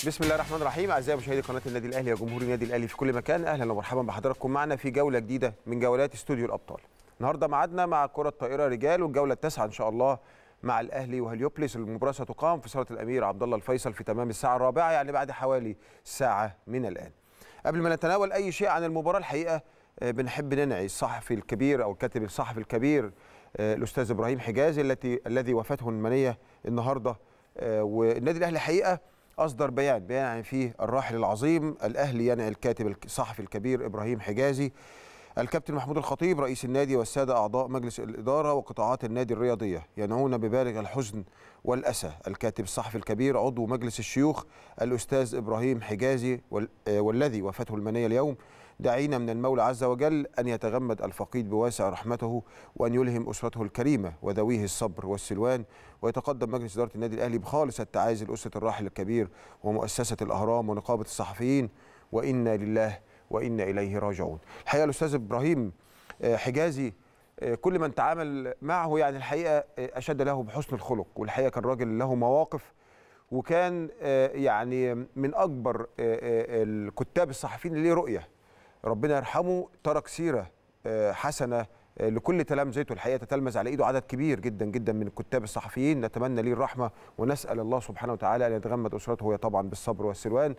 بسم الله الرحمن الرحيم اعزائي مشاهدي قناه النادي الاهلي وجمهور النادي الاهلي في كل مكان اهلا ومرحبا بحضراتكم معنا في جوله جديده من جولات استوديو الابطال النهارده ميعادنا مع كره الطائره رجال والجوله التاسعه ان شاء الله مع الاهلي وهليوبلس المباراه ستقام في صاله الامير عبد الله الفيصل في تمام الساعه الرابعه يعني بعد حوالي ساعه من الان قبل ما نتناول اي شيء عن المباراه الحقيقه آه، بنحب ننعي الصحفي الكبير او الكاتب الصحفي الكبير آه، الاستاذ ابراهيم حجازي التي الذي وفاته المنيه النهارده آه، والنادي الاهلي الحقيقه اصدر بيان بيان يعني فيه الراحل العظيم الاهلي ينعي الكاتب الصحفي الكبير ابراهيم حجازي الكابتن محمود الخطيب رئيس النادي والساده اعضاء مجلس الاداره وقطاعات النادي الرياضيه ينعون ببالغ الحزن والاسى الكاتب الصحفي الكبير عضو مجلس الشيوخ الاستاذ ابراهيم حجازي وال- آه، والذي وفاته المنيه اليوم داعين من المولى عز وجل ان يتغمد الفقيد بواسع رحمته وان يلهم اسرته الكريمه وذويه الصبر والسلوان ويتقدم مجلس اداره النادي الاهلي بخالص التعازي لاسره الراحل الكبير ومؤسسه الاهرام ونقابه الصحفيين وانا لله وانا اليه راجعون. الحقيقه الاستاذ ابراهيم آه، حجازي آه، كل من تعامل معه يعني الحقيقه آه، اشد له بحسن الخلق والحقيقه كان راجل له مواقف وكان آه، يعني من اكبر آه، آه، الكتاب الصحفيين اللي ليه رؤيه ربنا يرحمه ترك سيره آه، حسنه آه، لكل تلامذته الحقيقه تتلمذ على ايده عدد كبير جدا جدا من الكتاب الصحفيين نتمنى ليه الرحمه ونسال الله سبحانه وتعالى ان يتغمد اسرته هي طبعا بالصبر والسلوان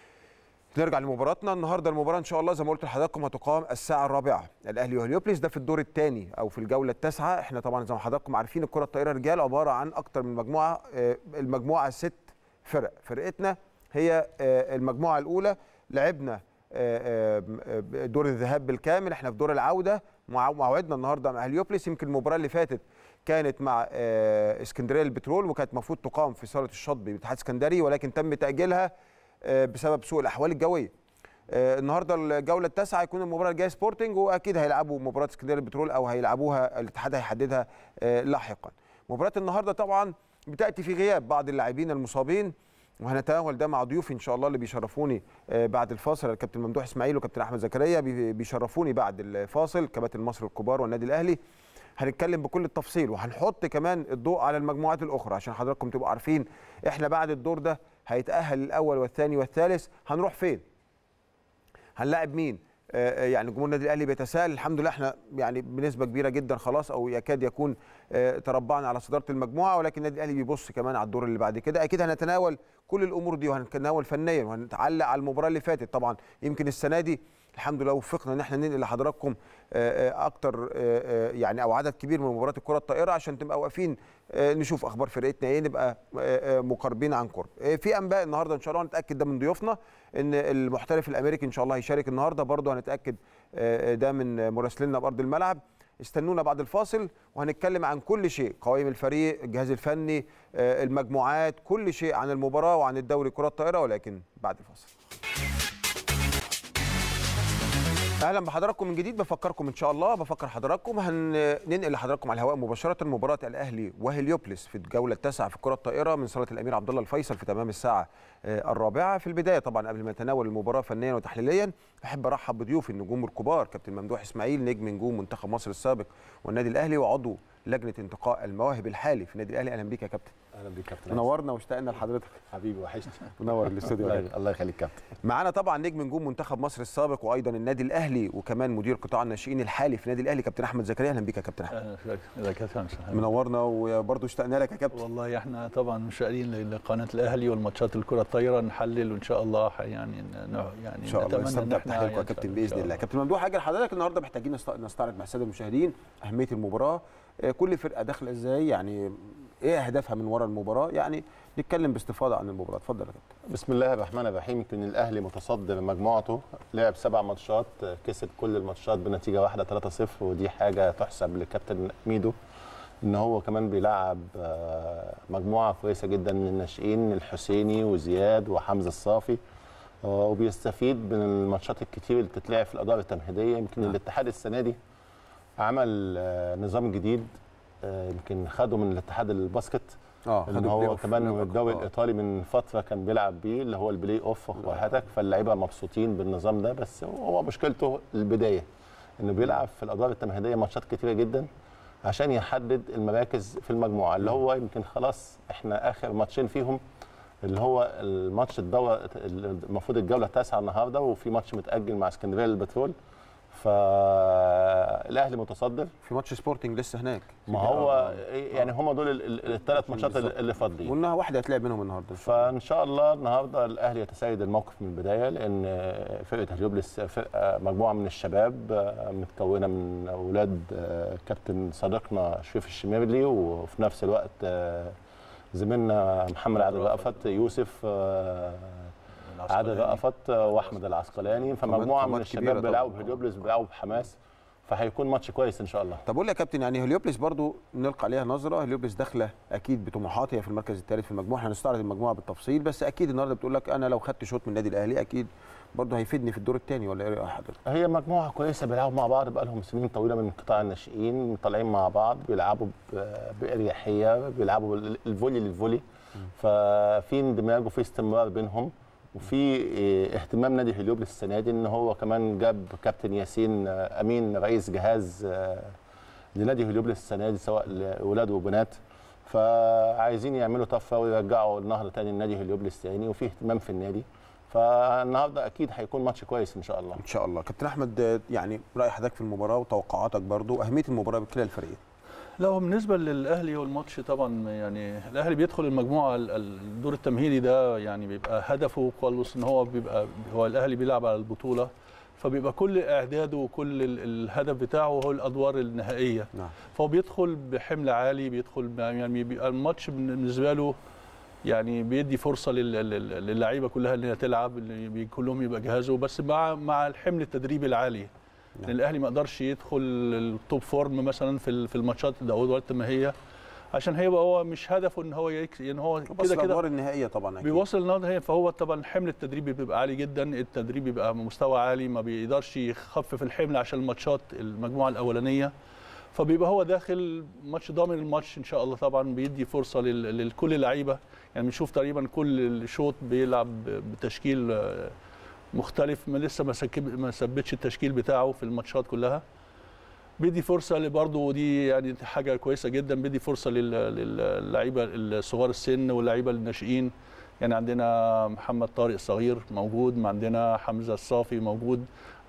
نرجع لمباراتنا النهارده المباراه ان شاء الله زي ما قلت لحضراتكم هتقام الساعه الرابعه الاهلي وهليوبلس ده في الدور الثاني او في الجوله التاسعه احنا طبعا زي ما حضراتكم عارفين الكره الطائره رجال عباره عن اكتر من مجموعه آه، المجموعه ست فرق فرقتنا هي آه، المجموعه الاولى لعبنا آه، آه، دور الذهاب بالكامل احنا في دور العوده مع- موعدنا النهارده مع هليوبلس يمكن المباراه اللي فاتت كانت مع آه، اسكندريه البترول وكانت المفروض تقام في صاله الشاطبي باتحاد اسكندري ولكن تم تاجيلها آه، بسبب سوء الاحوال الجويه آه، النهارده الجوله التاسعه هيكون المباراه الجايه سبورتنج واكيد هيلعبوا مباراه اسكندريه البترول او هيلعبوها الاتحاد هيحددها آه، لاحقا مباراه النهارده طبعا بتاتي في غياب بعض اللاعبين المصابين وهنتناول ده مع ضيوفي ان شاء الله اللي بيشرفوني آه، بعد الفاصل الكابتن ممدوح اسماعيل وكابتن احمد زكريا بي- بيشرفوني بعد الفاصل كباتن مصر الكبار والنادي الاهلي هنتكلم بكل التفصيل وهنحط كمان الضوء على المجموعات الاخرى عشان حضراتكم تبقوا عارفين احنا بعد الدور ده هيتاهل الاول والثاني والثالث هنروح فين هنلاعب مين آه، آه، يعني جمهور النادي الاهلي بيتساءل الحمد لله احنا يعني بنسبه كبيره جدا خلاص او يكاد يكون آه، تربعنا على صداره المجموعه ولكن النادي الاهلي بيبص كمان على الدور اللي بعد كده اكيد هنتناول كل الامور دي وهنتناول فنيا وهنتعلق على المباراه اللي فاتت طبعا يمكن السنه دي الحمد لله وفقنا ان احنا ننقل لحضراتكم آه، آه، اكتر آه، آه، يعني او عدد كبير من مباريات الكره الطائره عشان تبقى واقفين آه، نشوف اخبار فرقتنا ايه نبقى آه، آه، مقاربين عن قرب آه، في انباء النهارده ان شاء الله نتاكد ده من ضيوفنا ان المحترف الامريكي ان شاء الله هيشارك النهارده برضه هنتاكد آه، ده من مراسليننا بارض الملعب استنونا بعد الفاصل وهنتكلم عن كل شيء قوائم الفريق الجهاز الفني آه، المجموعات كل شيء عن المباراه وعن الدوري كره الطائره ولكن بعد الفاصل اهلا بحضراتكم من جديد بفكركم ان شاء الله بفكر حضراتكم هننقل لحضراتكم على الهواء مباشره مباراه الاهلي وهليوبلس في الجوله التاسعه في الكره الطائره من صاله الامير عبد الله الفيصل في تمام الساعه آه، الرابعه في البدايه طبعا قبل ما نتناول المباراه فنيا وتحليليا بحب ارحب بضيوفي النجوم الكبار كابتن ممدوح اسماعيل نجم نجوم منتخب مصر السابق والنادي الاهلي وعضو لجنه انتقاء المواهب الحالي في النادي الاهلي اهلا بيك يا كابتن اهلا بيك كابتن منورنا واشتقنا لحضرتك حبيبي وحشني منور الاستوديو يا كابتن. الله الله يخليك كابتن معانا طبعا نجم نجوم منتخب مصر السابق وايضا النادي الاهلي وكمان مدير قطاع الناشئين الحالي في النادي الاهلي كابتن احمد زكريا اهلا بيك يا كابتن احمد اذا كابتن منورنا وبرضه اشتقنا لك يا كابتن والله احنا طبعا مشتاقين لقناه الاهلي والماتشات الكره الطايره نحلل وان شاء الله ح- يعني ن- يعني ان شاء الله نتمنى نستمتع ان احنا بتحليلكم يا يعني كابتن إن باذن شاء الله كابتن ممدوح حاجه لحضرتك النهارده محتاجين نست- نستعرض مع الساده المشاهدين اهميه المباراه آه، كل فرقه داخله ازاي يعني ايه اهدافها من وراء المباراه يعني نتكلم باستفاضه عن المباراه اتفضل يا كابتن بسم الله الرحمن الرحيم يمكن الاهلي متصدر مجموعته لعب سبع ماتشات كسب كل الماتشات بنتيجه واحده 3-0 ودي حاجه تحسب لكابتن ميدو ان هو كمان بيلعب آه، مجموعه كويسه جدا من الناشئين الحسيني وزياد وحمزه الصافي آه، وبيستفيد من الماتشات الكتير اللي بتتلعب في الادوار التمهيديه يمكن نعم. الاتحاد السنه دي عمل آه، نظام جديد آه، يمكن خده من الاتحاد الباسكت اه ان هو كمان الدوري الايطالي من فتره كان بيلعب بيه اللي هو البلاي اوف وهاتك فاللعيبه مبسوطين بالنظام ده بس هو مشكلته البدايه انه بيلعب في الادوار التمهيديه ماتشات كتيره جدا عشان يحدد المراكز في المجموعه اللي هو يمكن خلاص احنا اخر ماتشين فيهم اللي هو الماتش الدورة المفروض الجولة التاسعة النهاردة وفي ماتش متأجل مع اسكندرية للبترول فالأهلي متصدر في ماتش سبورتنج لسه هناك ما هو يعني هم دول الثلاث ماتشات بالظبط. اللي فاضلين قلنا واحده هتلعب منهم النهارده فان شاء الله النهارده الاهلي يتسيد الموقف من البدايه لان فرقه هليوبلس فرقه مجموعه من الشباب متكونه من اولاد كابتن صديقنا شريف الشميرلي وفي نفس الوقت زميلنا محمد عادل رأفت يوسف عادل رأفت واحمد العسقلاني فمجموعه من طبعاً الشباب كبيرة بيلعبوا طبعاً. بهليوبلس بيلعبوا بحماس فهيكون ماتش كويس ان شاء الله طب قول لي يا كابتن يعني هليوبلس برضو نلقى عليها نظره هليوبلس داخله اكيد بطموحات هي في المركز الثالث في المجموعه هنستعرض المجموعه بالتفصيل بس اكيد النهارده بتقول لك انا لو خدت شوط من النادي الاهلي اكيد برضو هيفيدني في الدور الثاني ولا ايه راي حضرتك؟ هي مجموعة كويسة بيلعبوا مع بعض بقى لهم سنين طويلة من قطاع الناشئين طالعين مع بعض بيلعبوا ب- بأريحية بيلعبوا ال- الفولي للفولي ففي اندماج وفي استمرار بينهم وفي إيه، اهتمام نادي هليوبلس السنة دي ان هو كمان جاب كابتن ياسين آه، امين رئيس جهاز آه، لنادي هليوبلس السنة دي سواء لاولاد وبنات فعايزين يعملوا طفره ويرجعوا النهر تاني لنادي هليوبلس تاني وفي اهتمام في النادي فالنهارده اكيد هيكون ماتش كويس ان شاء الله ان شاء الله كابتن احمد آه، يعني راي حضرتك في المباراه وتوقعاتك برضو اهميه المباراه بكلا الفريقين لا هو بالنسبه للاهلي والماتش طبعا يعني الاهلي بيدخل المجموعه ال- ال- الدور التمهيدي ده يعني بيبقى هدفه خالص ان هو بيبقى هو الاهلي بيلعب على البطوله فبيبقى كل اعداده وكل ال- الهدف بتاعه هو الادوار النهائيه نعم فهو بيدخل بحمل عالي بيدخل ب- يعني بيبقى الماتش بالنسبه له يعني بيدي فرصه لل- لل- للعيبه كلها ان هي تلعب اللي بي- كلهم يبقى جاهزوا بس مع مع الحمل التدريبي العالي لان الاهلي ما قدرش يدخل التوب فورم مثلا في ال- في الماتشات الادوار التمهيديه عشان هيبقى هو مش هدفه ان هو يكسب يعني هو بس كده كده الادوار النهائيه طبعا اكيد بيوصل النهارده هي فهو طبعا الحمل التدريبي بيبقى عالي جدا التدريب بيبقى مستوى عالي ما بيقدرش يخفف الحمل عشان الماتشات المجموعه الاولانيه فبيبقى هو داخل ماتش ضامن الماتش ان شاء الله طبعا بيدي فرصه لل- لكل اللعيبه يعني بنشوف تقريبا كل الشوط بيلعب بتشكيل آه، مختلف ما لسه ما سكب ما ثبتش التشكيل بتاعه في الماتشات كلها بيدي فرصه اللي برضه ودي يعني حاجه كويسه جدا بيدي فرصه لل- للعيبه الصغار السن واللعيبه الناشئين يعني عندنا محمد طارق الصغير موجود عندنا حمزه الصافي موجود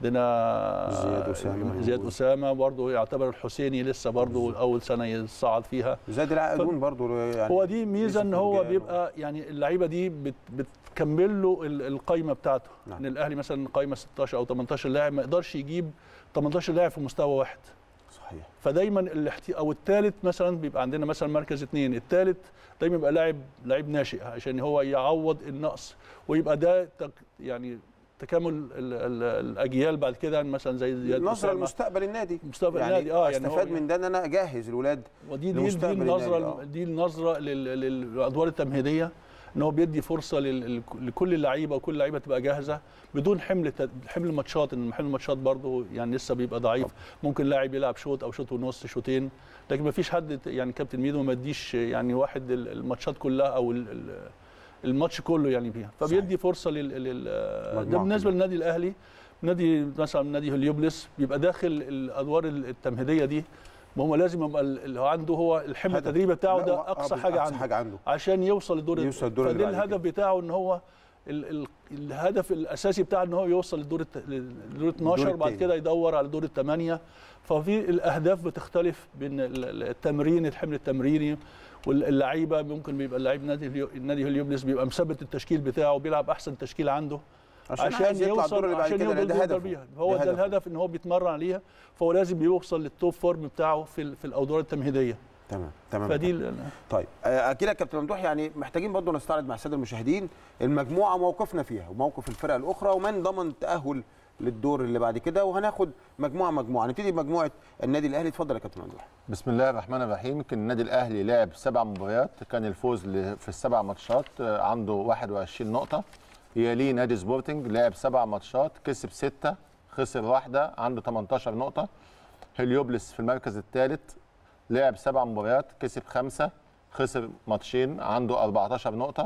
عندنا زياد أسامة زياد موجود. اسامه برضه يعتبر الحسيني لسه برضه اول سنه يصعد فيها زاد العقدون برضو يعني هو دي ميزه ان يوسف هو مرجان بيبقى يعني اللعيبه دي بت بتكمل له ال- القايمه بتاعته نعم. ان الاهلي مثلا قايمه 16 او 18 لاعب ما يقدرش يجيب 18 لاعب في مستوى واحد صحيح فدايما الاحتي... او الثالث مثلا بيبقى عندنا مثلا مركز اثنين الثالث دايما يبقى لاعب لاعب ناشئ عشان هو يعوض النقص ويبقى ده تك... يعني تكامل ال... ال... الاجيال بعد كده مثلا زي زياد نظره أسامة. لمستقبل النادي مستقبل يعني النادي اه يعني هو استفاد من ده ان انا اجهز الولاد ودي دي, دي لمستقبل النظره النادي، آه. دي النظره لل- لل- للادوار التمهيديه ان هو بيدي فرصه لل- لكل اللعيبه وكل اللعيبه تبقى جاهزه بدون حمل تد- حمل ماتشات ان حمل الماتشات برضه يعني لسه بيبقى ضعيف ممكن لاعب يلعب شوط او شوط ونص شوطين لكن ما فيش حد ت- يعني كابتن ميدو ما اديش يعني واحد ال- الماتشات كلها او ال- ال- الماتش كله يعني فيها فبيدي فرصه لل, لل ده مجموعة بالنسبه كلها. للنادي الاهلي نادي مثلا نادي هليوبلس بيبقى داخل الادوار التمهيديه دي ما هو لازم يبقى ال- اللي عنده هو الحمل هدف. التدريبي بتاعه لا، ده هو- آه، اقصى بال- حاجه أقصى عنده حاجه عنده عشان يوصل للدور يوصل الدور اللي فده بعد الهدف كده. بتاعه ان هو ال ال الهدف الاساسي بتاعه ان هو يوصل للدور الت- للدور 12 بعد التاني. كده يدور على دور الثمانيه ففي الاهداف بتختلف بين ال- ال- التمرين الحمل التمريني واللعيبه ممكن بيبقى اللعيب نادي اليو- النادي هليوبلس بيبقى مثبت التشكيل بتاعه بيلعب احسن تشكيل عنده عشان, عايز يطلع الدور يوصل اللي بعد عشان كده يوصل لأن ده يقدر هدفه بيها هو ده هدفه. الهدف ان هو بيتمرن عليها فهو لازم يوصل للتوب فورم بتاعه في ال- في الادوار التمهيديه تمام تمام فدي ال- طيب آه، اكيد يا كابتن ممدوح يعني محتاجين برضه نستعرض مع الساده المشاهدين المجموعه موقفنا فيها وموقف الفرق الاخرى ومن ضمن التاهل للدور اللي بعد كده وهناخد مجموعه مجموعه نبتدي بمجموعه النادي الاهلي اتفضل يا كابتن ممدوح بسم الله الرحمن الرحيم يمكن النادي الاهلي لعب سبع مباريات كان الفوز ل- في السبع ماتشات آه، عنده 21 نقطه يليه نادي سبورتنج لعب سبع ماتشات كسب سته خسر واحده عنده 18 نقطه هليوبلس في المركز الثالث لعب سبع مباريات كسب خمسه خسر ماتشين عنده 14 نقطه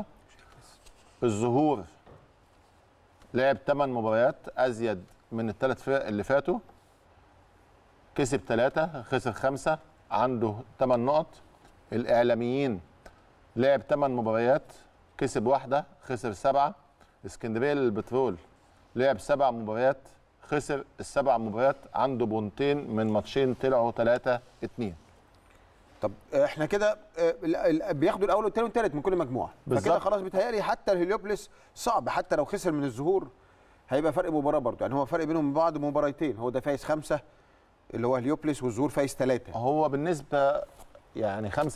الظهور لعب 8 مباريات ازيد من الثلاث فرق اللي فاتوا كسب ثلاثة خسر خمسة عنده ثمان نقط الإعلاميين لعب ثمان مباريات كسب واحده خسر سبعه اسكندريه للبترول لعب سبع مباريات خسر السبع مباريات عنده بونتين من ماتشين طلعوا 3 2 طب احنا كده آه، ال- ال- بياخدوا الاول والثاني والثالث من كل مجموعه فكده بالظبط. خلاص بيتهيألي حتى الهليوبلس صعب حتى لو خسر من الظهور هيبقى فرق مباراه برضه يعني هو فرق بينهم من بعض مباراتين هو ده فايز خمسه اللي هو هليوبلس والظهور فايز ثلاثه هو بالنسبه يعني 95%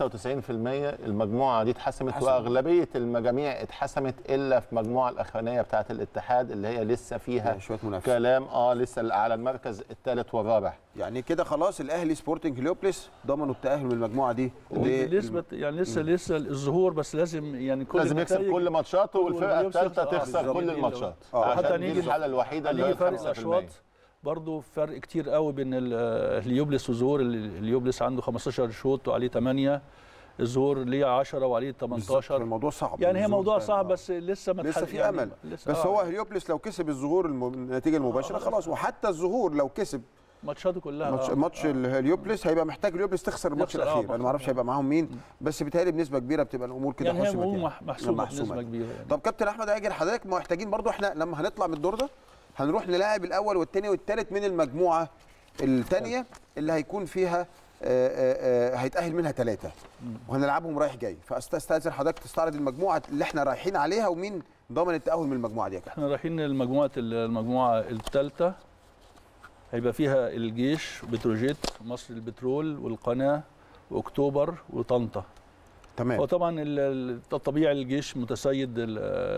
المجموعه دي اتحسمت اتحسمت. واغلبيه المجاميع اتحسمت الا في المجموعه الاخرانيه بتاعه الاتحاد اللي هي لسه فيها شويه منافسه كلام اه لسه على المركز الثالث والرابع يعني كده خلاص الاهلي سبورتنج هليوبلس ضمنوا التاهل من المجموعه دي ل- نسبة يعني لسه لسه الظهور بس لازم يعني كل لازم يكسب النتائج- كل ماتشاته والفرقه ويكسب- الثالثه آه، تخسر بالظبط. كل دي- الماتشات آه، عشان حتى دي نيجي- الحاله الوحيده اللي هي هنيجي فرق 5% الاشواط برضه فرق كتير قوي بين ال- اليوبلس والظهور ال- اليوبلس عنده 15 شوط وعليه 8 الظهور ليه 10 وعليه بالظبط، 18 الموضوع صعب يعني هي الظهور موضوع فعلا. صعب آه. بس لسه ما لسه اتحل- في يعني امل لسه بس آه. هو هليوبلس لو كسب الظهور الم- النتيجه المباشره آه، خلاص وحتى الظهور لو كسب ماتشاته كلها ماتش آه. ماتش الهليوبلس هيبقى محتاج الهليوبلس تخسر الماتش يخسر، آه، الاخير انا ما اعرفش ماتش. هيبقى معاهم مين بس بيتهيألي بنسبه كبيره بتبقى الامور كده يعني هي حسمت مو يعني. مح- محسومه محسومة بنسبه يعني. كبيره يعني. طب كابتن احمد عاجل حضرتك محتاجين برضو احنا لما هنطلع من الدور ده هنروح نلاعب الاول والثاني والثالث من المجموعه الثانيه اللي هيكون فيها آه، آه، آه، هيتاهل منها ثلاثه وهنلعبهم رايح جاي فاستاذن حضرتك تستعرض المجموعه اللي احنا رايحين عليها ومين ضامن التاهل من المجموعه دي يا كابتن احنا رايحين لمجموعه المجموعه الثالثه هيبقى فيها الجيش بتروجيت مصر البترول والقناه واكتوبر وطنطا تمام وطبعا ال- ال- الطبيعي الجيش متسيد ال-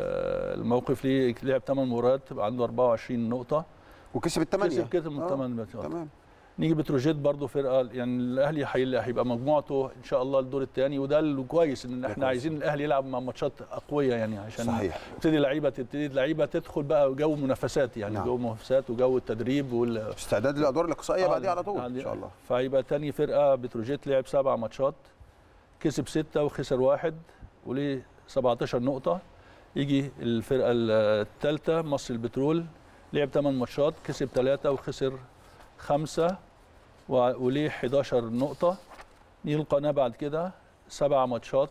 الموقف ليه لعب 8 مباريات بقى عنده 24 نقطه وكسب الثمانيه كسب كسب من آه، 8 تمام نيجي بتروجيت برضه فرقه يعني الاهلي هي- هيبقى مجموعته ان شاء الله الدور الثاني وده الكويس ان احنا كويس. عايزين الاهلي يلعب مع ماتشات قويه يعني عشان صحيح تبتدي لعيبه تبتدي لعيبه تدخل بقى جو منافسات يعني نعم. جو منافسات وجو التدريب وال استعداد للادوار الاقصائيه آه، بعديها على طول يعني ان شاء الله فهيبقى تاني فرقه بتروجيت لعب سبع ماتشات كسب ستة وخسر واحد وليه 17 نقطة يجي الفرقة الثالثة مصر البترول لعب 8 ماتشات كسب ثلاثة وخسر خمسة و- وليه 11 نقطة نيجي القناة بعد كده سبع ماتشات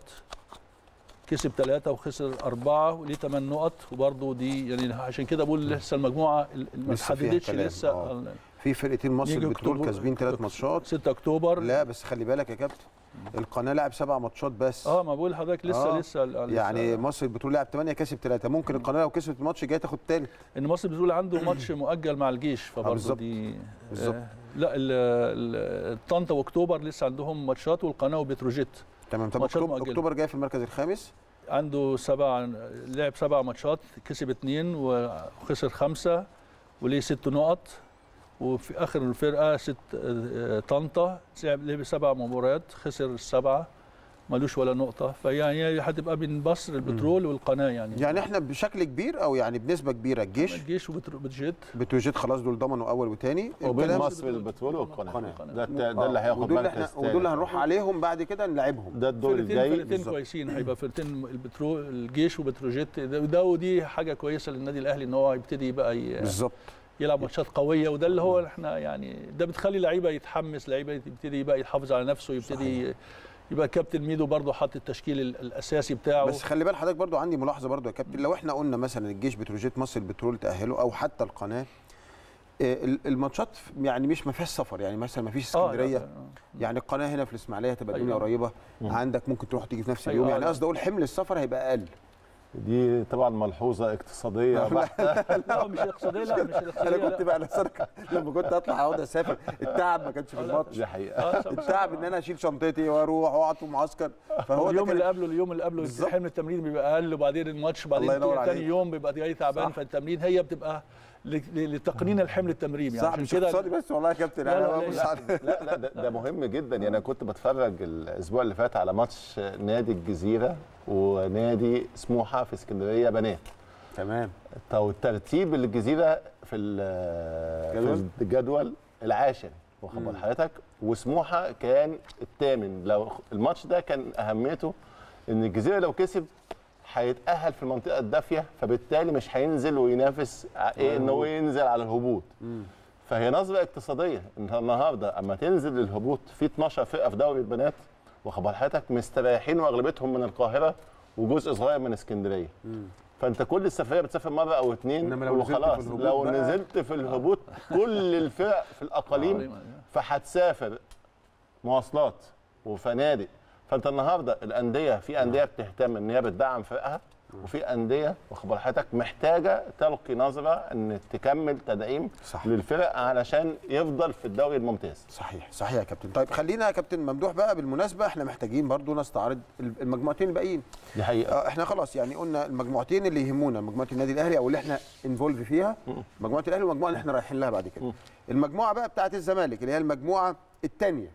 كسب ثلاثة وخسر أربعة وليه ثمان نقط وبرضه دي يعني عشان كده بقول لسه المجموعة ال- ما لسه فيها اتحددتش كلام، لسه آه. في فرقتين مصر يجي البترول أكتوبر- كاسبين ثلاث ماتشات 6 أكتوبر لا بس خلي بالك يا كابتن القناه لعب سبع ماتشات بس اه ما بقول لحضرتك لسه آه. لسه لسه يعني مصر البترول لعب 8 كسب 3 ممكن القناه لو كسبت الماتش الجاي تاخد تاني ان مصر بتقول عنده ماتش مؤجل مع الجيش فبرضه بالظبط. دي بالظبط. آه لا ال- ال- طنطا واكتوبر لسه عندهم ماتشات والقناه وبتروجيت تمام طب ماتشات اكتوبر, مؤجلة. اكتوبر جاي في المركز الخامس عنده سبع لعب سبع ماتشات كسب اثنين وخسر خمسه وليه ست نقط وفي اخر الفرقه ست آه، طنطا لعب لعب سبع مباريات خسر السبعه ملوش ولا نقطه فيعني هتبقى بين مصر البترول والقناه يعني يعني احنا بشكل كبير او يعني بنسبه كبيره الجيش الجيش وبتروجيت بتوجيت خلاص دول ضمنوا اول وثاني وبين الكلام- مصر البترول والقناه القناة. ده الت- ده اللي آه، هياخد ودول اللي مركز احنا ودول اللي تالت. هنروح عليهم بعد كده نلعبهم ده الدور فرقتين الجاي فرقتين بالظبط. كويسين هيبقى فرقتين البترول الجيش وبتروجيت ده, ده ودي حاجه كويسه للنادي الاهلي ان هو يبتدي يبقى ي- بالظبط يلعب ماتشات قويه وده اللي هو احنا يعني ده بتخلي لعيبه يتحمس لعيبه يبتدي يبقى يحافظ على نفسه يبتدي يبقى كابتن ميدو برضه حاط التشكيل ال- الاساسي بتاعه بس خلي بال حضرتك برضو عندي ملاحظه برضو يا كابتن لو احنا قلنا مثلا الجيش بتروجيت مصر البترول تاهلوا او حتى القناه آه، ال- الماتشات يعني مش ما فيهاش سفر يعني مثلا ما فيش آه، لا، اسكندريه آه. يعني القناه هنا في الاسماعيليه هتبقى الدنيا أيوة. قريبه عندك ممكن تروح تيجي في نفس أيوة، اليوم آه، يعني لا. قصدي اقول حمل السفر هيبقى اقل دي طبعا ملحوظه اقتصاديه بحته لا مش الاقتصاديه لا مش الاقتصاديه انا كنت لا. بقى انا سرك لما كنت اطلع اقعد اسافر التعب ما كانش في آه، لا. الماتش دي حقيقه آه، صح- التعب ان انا اشيل شنطتي واروح واقعد في معسكر فهو ده اليوم كان اللي قبله اليوم اللي قبله بالظبط. حمل التمرين بيبقى اقل وبعدين الماتش الله بعدين ينور تاني عليك. يوم بيبقى جاي تعبان صح. فالتمرين هي بتبقى ل- ل- لتقنين الحمل التمرين يعني صح عشان مش كده اقتصادي بس والله يا كابتن لا، انا لا، ببص لا. على لا لا ده, ده مهم جدا يعني انا كنت بتفرج الاسبوع اللي فات على ماتش نادي الجزيره ونادي سموحه في اسكندريه بنات تمام طب ترتيب الجزيره في ال- جدول؟ في الجدول العاشر واخد بال حضرتك وسموحه كان الثامن لو الماتش ده كان اهميته ان الجزيره لو كسب هيتاهل في المنطقه الدافيه فبالتالي مش هينزل وينافس ع- ايه ان هو ينزل على الهبوط فهي نظره اقتصاديه انت النهارده اما تنزل للهبوط في 12 فرقه في دوري البنات واخد بال حضرتك مستريحين واغلبيتهم من القاهره وجزء صغير من اسكندريه فانت كل السفريه بتسافر مره او اتنين إنما لو نزلت في وخلاص الهبوط لو بقى- نزلت في الهبوط كل الفرق في الاقاليم الأقاليم، فهتسافر مواصلات وفنادق فانت النهارده الانديه في انديه بتهتم ان هي بتدعم فرقها وفي انديه واخد بال حضرتك محتاجه تلقي نظره ان تكمل تدعيم صح. للفرق علشان يفضل في الدوري الممتاز صحيح صحيح يا كابتن طيب خلينا يا كابتن ممدوح بقى بالمناسبه احنا محتاجين برضو نستعرض المجموعتين الباقيين دي حقيقه آه، احنا خلاص يعني قلنا المجموعتين اللي يهمونا مجموعه النادي الاهلي او اللي احنا انفولف فيها مجموعه الاهلي والمجموعه اللي احنا رايحين لها بعد كده المجموعه بقى بتاعه الزمالك اللي هي المجموعه الثانيه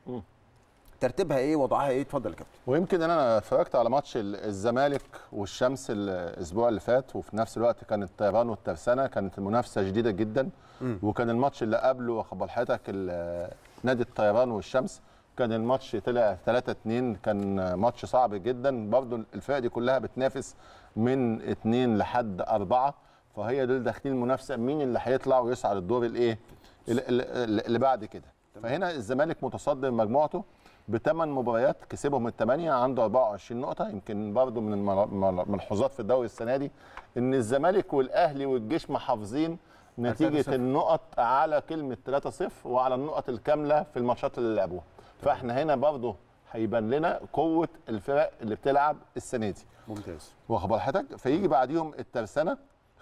ترتيبها ايه وضعها ايه اتفضل يا كابتن ويمكن انا اتفرجت على ماتش ال- الزمالك والشمس الاسبوع اللي فات وفي نفس الوقت كان الطيران والترسانه كانت المنافسه شديده جدا وكان الماتش اللي قبله واخد بال حضرتك ال- نادي الطيران والشمس كان الماتش طلع 3 2 كان ماتش صعب جدا برضو الفرق دي كلها بتنافس من 2 لحد 4 فهي دول داخلين المنافسه مين اللي هيطلع ويصعد الدور الايه ال- ال- اللي بعد كده فهنا الزمالك متصدر مجموعته بثمان مباريات كسبهم الثمانيه عنده 24 نقطه يمكن برضو من المل- الملحوظات في الدوري السنه دي ان الزمالك والاهلي والجيش محافظين نتيجه 3-0. النقط على كلمه 3-0 وعلى النقط الكامله في الماتشات اللي لعبوها فاحنا هنا برضو هيبان لنا قوه الفرق اللي بتلعب السنه دي ممتاز واخد بال حضرتك فيجي بعديهم الترسانه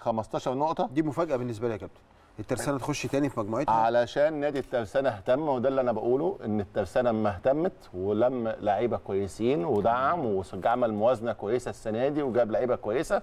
15 نقطه دي مفاجاه بالنسبه لي يا كابتن الترسانه تخش تاني في مجموعتها علشان نادي الترسانه اهتم وده اللي انا بقوله ان الترسانه اما اهتمت ولم لعيبه كويسين ودعم وعمل موازنه كويسه السنه دي وجاب لعيبه كويسه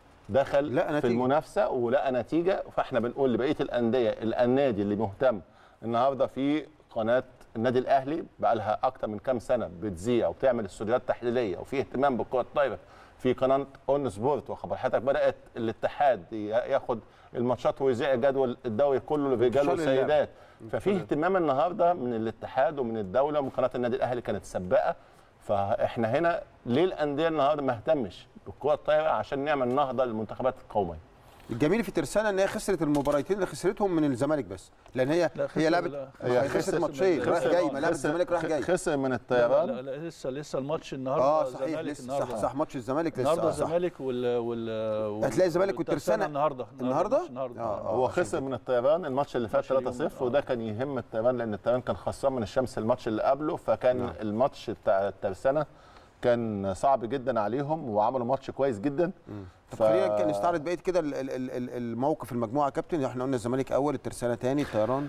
دخل لقى في نتيجة. المنافسه ولقى نتيجه فاحنا بنقول لبقيه الانديه النادي اللي مهتم النهارده في قناه النادي الاهلي بقى لها اكتر من كام سنه بتذيع وبتعمل استوديوهات تحليليه وفي اهتمام بالكره الطايره في قناه اون سبورت وخبر حضرتك بدات الاتحاد ي- ياخد الماتشات ويذيع جدول الدوري كله للرجال انتشار اللعب. والسيدات ففي اهتمام النهارده من الاتحاد ومن الدوله ومن قناه النادي الاهلي كانت سباقه فاحنا هنا ليه الانديه النهارده ما اهتمش بالكره الطايره عشان نعمل نهضه للمنتخبات القوميه الجميل في الترسانه ان هي خسرت المباراتين اللي خسرتهم من الزمالك بس لان هي لا، هي خسر- لعبت لا، هي هي خسرت خسر- ماتشين رايح خسر- جاي آه، ما لعبت الزمالك رايح جاي خسر من لا, الطيران لا, لا لسه لسه الماتش النهارده اه صحيح الزمالك لسه النهارده صح صح ماتش الزمالك لسه النهارده آه، صح. الزمالك وال وال هتلاقي الزمالك والترسانة والترسانة النهارده النهارده؟ ماتش النهارده آه، آه. هو عشان خسر كده. من الطيران الماتش اللي فات ماتش 3-0 اليوم، وده آه. كان يهم الطيران لان الطيران كان خسران من الشمس الماتش اللي قبله فكان نعم. الماتش بتاع الترسانه كان صعب جدا عليهم وعملوا ماتش كويس جدا طب خلينا ك- نستعرض بقيه كده ال- ال- ال- ال- الموقف المجموعه يا كابتن احنا قلنا الزمالك اول الترسانه تاني الطيران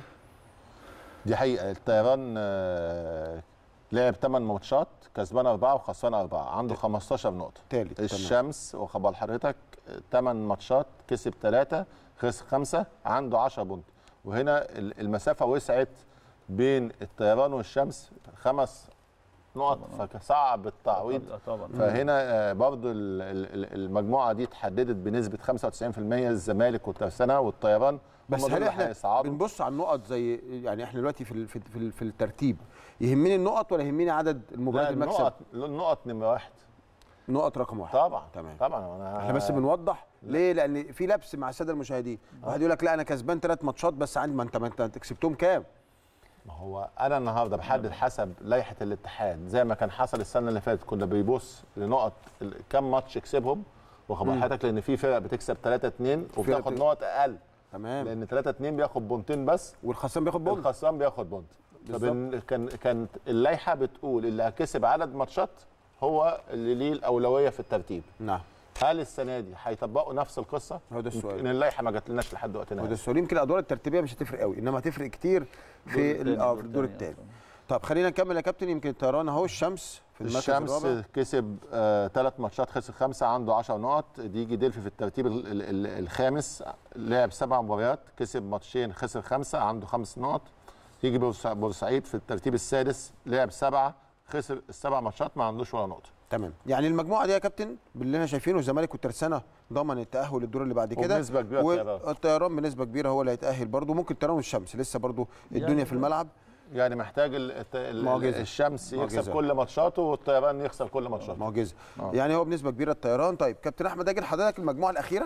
دي حقيقه الطيران آه، لعب 8 ماتشات كسبان اربعه وخسران اربعه عنده 15 نقطه تالت تمام. الشمس وخبر حضرتك 8 ماتشات كسب ثلاثه خسر خمسه عنده 10 بونت وهنا ال- المسافه وسعت بين الطيران والشمس خمس نقط فصعب التعويض آه، طبعا فهنا آه، برضو ال- ال- ال- المجموعه دي اتحددت بنسبه 95% الزمالك والترسانه والطيران بس هم دول هل اللي احنا هيصعدوا. بنبص على النقط زي يعني احنا دلوقتي في ال- في في, في الترتيب يهمني النقط ولا يهمني عدد لا المباريات المكسب النقط النقط نمره واحد نقط رقم واحد طبعا تمام طبعا انا احنا بس بنوضح ليه لان في لبس مع الساده المشاهدين واحد يقول لك لا انا كسبان ثلاث ماتشات بس عندي ما انت ما انت أنت كسبتهم كام ما هو انا النهارده بحدد حسب لائحه الاتحاد زي ما كان حصل السنه اللي فاتت كنا بيبص لنقط ال- كم ماتش كسبهم واخد بال حضرتك لان في فرق بتكسب 3 2 وبتاخد بت- نقط اقل تمام لان 3 2 بياخد بونتين بس والخصم بياخد بونت الخسران بياخد بونت بالظبط. فبن- كان كانت اللائحه بتقول اللي كسب عدد ماتشات هو اللي ليه الاولويه في الترتيب نعم هل السنه دي هيطبقوا نفس القصه هو ده السؤال. ان اللائحه ما جاتلناش لحد وقتنا وده هذا. السؤال يمكن الادوار الترتيبيه مش هتفرق قوي انما هتفرق كتير في الدور ال- التاني، اه في الدور التاني، الثاني طب خلينا نكمل يا كابتن يمكن الطيران اهو الشمس في المركز الشمس الرابع كسب ثلاث ماتشات خسر خمسه عنده 10 نقط ديجي ديلفي في الترتيب ال- ال- ال- الخامس لعب سبع مباريات كسب ماتشين خسر خمسه عنده خمس نقط يجي بورسع- بورسعيد في الترتيب السادس لعب سبعه خسر السبع ماتشات ما عندوش ولا نقطه تمام يعني المجموعه دي يا كابتن باللي احنا شايفينه الزمالك والترسانه ضمن التاهل للدور اللي بعد كده وبنسبة كبيرة الطيران. والطيران بنسبه كبيره هو اللي هيتاهل برضه ممكن الطيران والشمس لسه برضه الدنيا يعني في الملعب يعني محتاج ال- الت- ال- معجزة. الشمس يكسب معجزة. كل ماتشاته والطيران يخسر كل ماتشاته معجزه آه. يعني هو بنسبه كبيره الطيران طيب كابتن احمد اجل حضرتك المجموعه الاخيره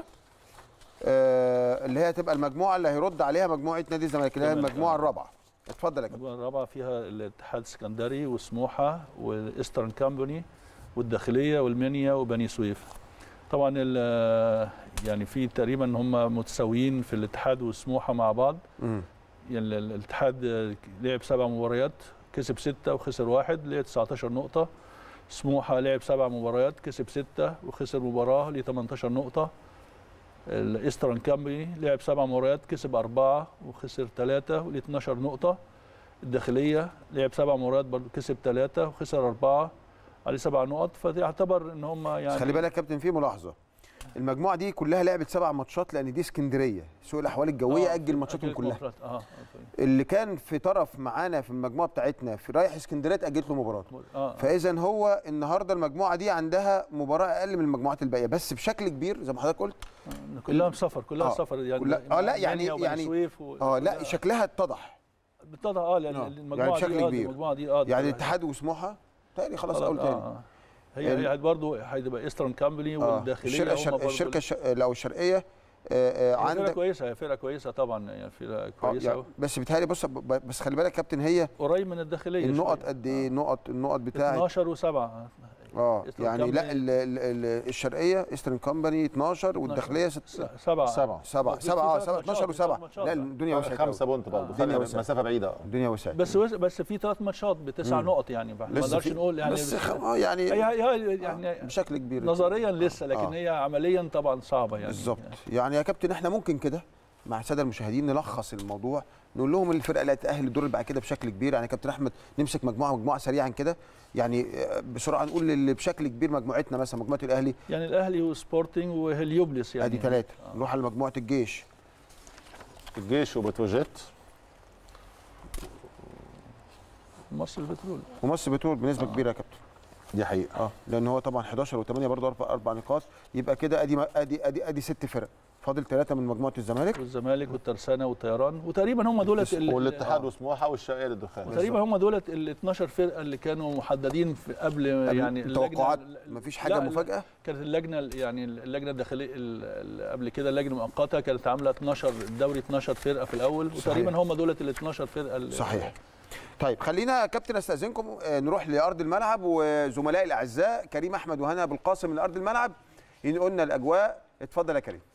آه اللي هي هتبقى المجموعه اللي هيرد عليها مجموعه نادي الزمالك اللي هي تمام. المجموعه الرابعه اتفضل يا كابتن المجموعة الرابعة فيها الاتحاد السكندري وسموحة والايسترن كامبوني والداخليه والمنيا وبني سويف طبعا ال- يعني في تقريبا هم متساويين في الاتحاد والسموحه مع بعض مم. يعني ال- الاتحاد آه، لعب سبع مباريات كسب ستة وخسر واحد ليه 19 نقطة سموحة لعب سبع مباريات كسب ستة وخسر مباراة ليه 18 نقطة الايسترن كامبي لعب سبع مباريات كسب أربعة وخسر ثلاثة وليه 12 نقطة الداخلية لعب سبع مباريات برضه كسب ثلاثة وخسر أربعة عليه سبع نقط فيعتبر ان هم بس يعني خلي بالك يا كابتن في ملاحظه المجموعه دي كلها لعبت سبع ماتشات لان دي اسكندريه سوء الاحوال الجويه آه، اجل ماتشاتهم أجلت كلها مباريات. اه اللي كان في طرف معانا في المجموعه بتاعتنا في رايح اسكندريه اتاجلت له مباراته اه فاذا هو النهارده المجموعه دي عندها مباراه اقل من المجموعات الباقيه بس بشكل كبير زي ما حضرتك قلت كلها سفر كلها آه، سفر يعني كلها- آه، لا، يعني- منيا وبني يعني- سويف و- اه لا كلها- شكلها اتضح بالطبع اه لان آه، المجموعه يعني بشكل دي اه كبير. المجموعه دي اه يعني الاتحاد وسموحه تاني خلاص اول آه تاني آه. هي ال- هي برضه هتبقى ايسترن كامبلي آه. والداخليه الشركه هم الشر... برضه- الشركه الش... لو الشرقيه آه، آه، هي فرقه عندك كويسه هي فرقه كويسه طبعا يعني فرقه آه، كويسه يعني أوي. بس بيتهيألي بص ب- بس خلي بالك يا كابتن هي قريب من الداخليه النقط شوية. قد ايه النقط النقط بتاعت 12 و7 اه إيسترن يعني لا كامباني- ال ال ال الشرقيه ايسترن كومباني 12 والداخليه 6 سبعه سبعة. سبعة في سبعة اه ثلاث 7 12 ماتشات، و7 ماتشات. لا الدنيا وسعت خمسة أوي. بونت برضه الدنيا فرق وسعت. مسافة بعيدة الدنيا وسعت بس وس- بس في ثلاث ماتشات بتسع مم. نقط يعني ما لسه نقدرش في- نقول يعني بس بس خ- اه يعني هي هي آه، يعني بشكل كبير نظريا لسه لكن آه. هي عمليا طبعا صعبه يعني بالظبط يعني يا كابتن احنا ممكن كده مع الساده المشاهدين نلخص الموضوع نقول لهم الفرقه اللي هتاهل الدور اللي بعد كده بشكل كبير يعني يا كابتن احمد نمسك مجموعه مجموعه سريعا كده يعني آه، بسرعه نقول اللي بشكل كبير مجموعتنا مثلا مجموعه الاهلي يعني الاهلي وسبورتنج وهليوبلس يعني ادي ثلاثه نروح على مجموعه الجيش الجيش وبتروجيت مصر البترول ومصر بترول بنسبه كبيره يا كابتن دي حقيقة اه لان هو طبعا 11 و8 برضه اربع اربع نقاط يبقى كده ادي ادي ادي ادي ست فرق فاضل ثلاثه من مجموعه الزمالك والزمالك والترسانه والطيران وتقريبا هم دولت ال- والاتحاد آه. وسموحة والشرقية للدخان تقريبا هم دولت ال 12 فرقه اللي كانوا محددين في قبل يعني التوقعات اللجنة- مفيش حاجه لا، مفاجاه كانت اللجنه ال- يعني اللجنه الداخليه ال- ال- قبل كده اللجنه المؤقته كانت عامله 12 الدوري 12 فرقه في الاول صحيح. وتقريبا هم دولت ال 12 فرقه اللي- صحيح طيب خلينا يا كابتن استاذنكم آه، نروح لارض الملعب وزملائي الاعزاء كريم احمد وهنا ابو القاسم من ارض الملعب ينقلنا الاجواء اتفضل يا كريم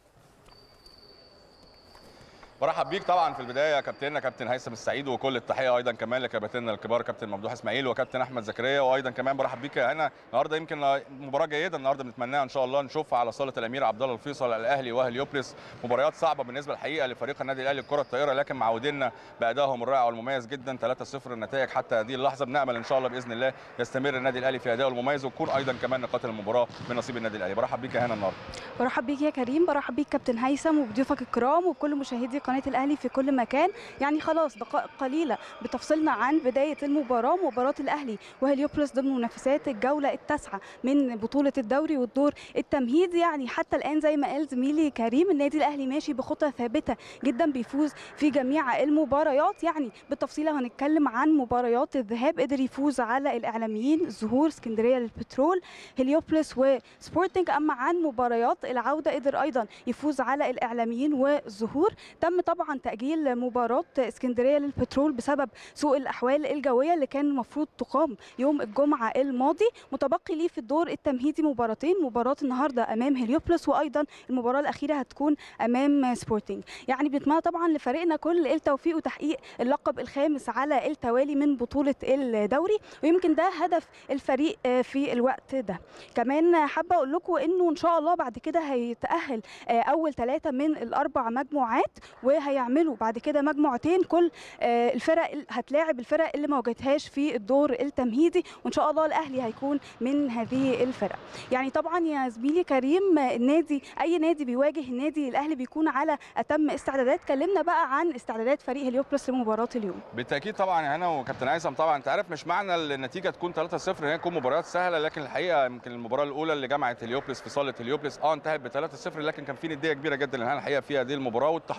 برحب بيك طبعا في البدايه كابتننا كابتن هيثم السعيد وكل التحيه ايضا كمان لكباتننا الكبار كابتن ممدوح اسماعيل وكابتن احمد زكريا وايضا كمان برحب بيك يا هنا النهارده يمكن مباراه جيده النهارده بنتمناها ان شاء الله نشوفها على صاله الامير عبد الله الفيصل الاهلي وهليوبلس مباريات صعبه بالنسبه الحقيقه لفريق النادي الاهلي الكره الطائره لكن معودينا بادائهم الرائع والمميز جدا 3-0 النتائج حتى هذه اللحظه بنامل ان شاء الله باذن الله يستمر النادي الاهلي في ادائه المميز وتكون ايضا كمان نقاط المباراه من نصيب النادي الاهلي برحب بيك يا هنا النهارده برحب بيك يا كريم برحب بيك كابتن هيثم وبضيوفك الكرام وبكل مشاهدي قناه الاهلي في كل مكان يعني خلاص دقائق قليله بتفصلنا عن بدايه المباراه مباراه الاهلي وهليوبلس ضمن منافسات الجوله التاسعه من بطوله الدوري والدور التمهيدي يعني حتى الان زي ما قال زميلي كريم النادي الاهلي ماشي بخطى ثابته جدا بيفوز في جميع المباريات يعني بالتفصيل هنتكلم عن مباريات الذهاب قدر يفوز على الاعلاميين الظهور اسكندريه للبترول هليوبلس وسبورتنج اما عن مباريات العوده قدر ايضا يفوز على الاعلاميين والظهور تم طبعا تاجيل مباراه اسكندريه للبترول بسبب سوء الاحوال الجويه اللي كان المفروض تقام يوم الجمعه الماضي متبقي ليه في الدور التمهيدي مباراتين مباراه النهارده امام هليوبلس وايضا المباراه الاخيره هتكون امام سبورتنج يعني بنتمنى طبعا لفريقنا كل التوفيق وتحقيق اللقب الخامس على التوالي من بطوله الدوري ويمكن ده هدف الفريق آه، في الوقت ده كمان حابه اقول لكم انه ان شاء الله بعد كده هيتاهل آه، اول ثلاثه من الاربع مجموعات وهيعملوا بعد كده مجموعتين كل آه، الفرق ال- هتلاعب الفرق اللي ما واجهتهاش في الدور التمهيدي وان شاء الله الاهلي هيكون من هذه الفرق يعني طبعا يا زميلي كريم آه، النادي اي نادي بيواجه النادي الاهلي بيكون على اتم استعدادات كلمنا بقى عن استعدادات فريق هليوبلس لمباراه اليوم بالتاكيد طبعا يا هنا وكابتن هيثم طبعا انت عارف مش معنى النتيجه تكون 3-0 ان هي تكون مباريات سهله لكن الحقيقه يمكن المباراه الاولى اللي جمعت هليوبلس في صاله هليوبلس اه انتهت ب 3-0 لكن كان في نديه كبيره جدا للهنا الحقيقه في هذه المباراه والتحضير كمان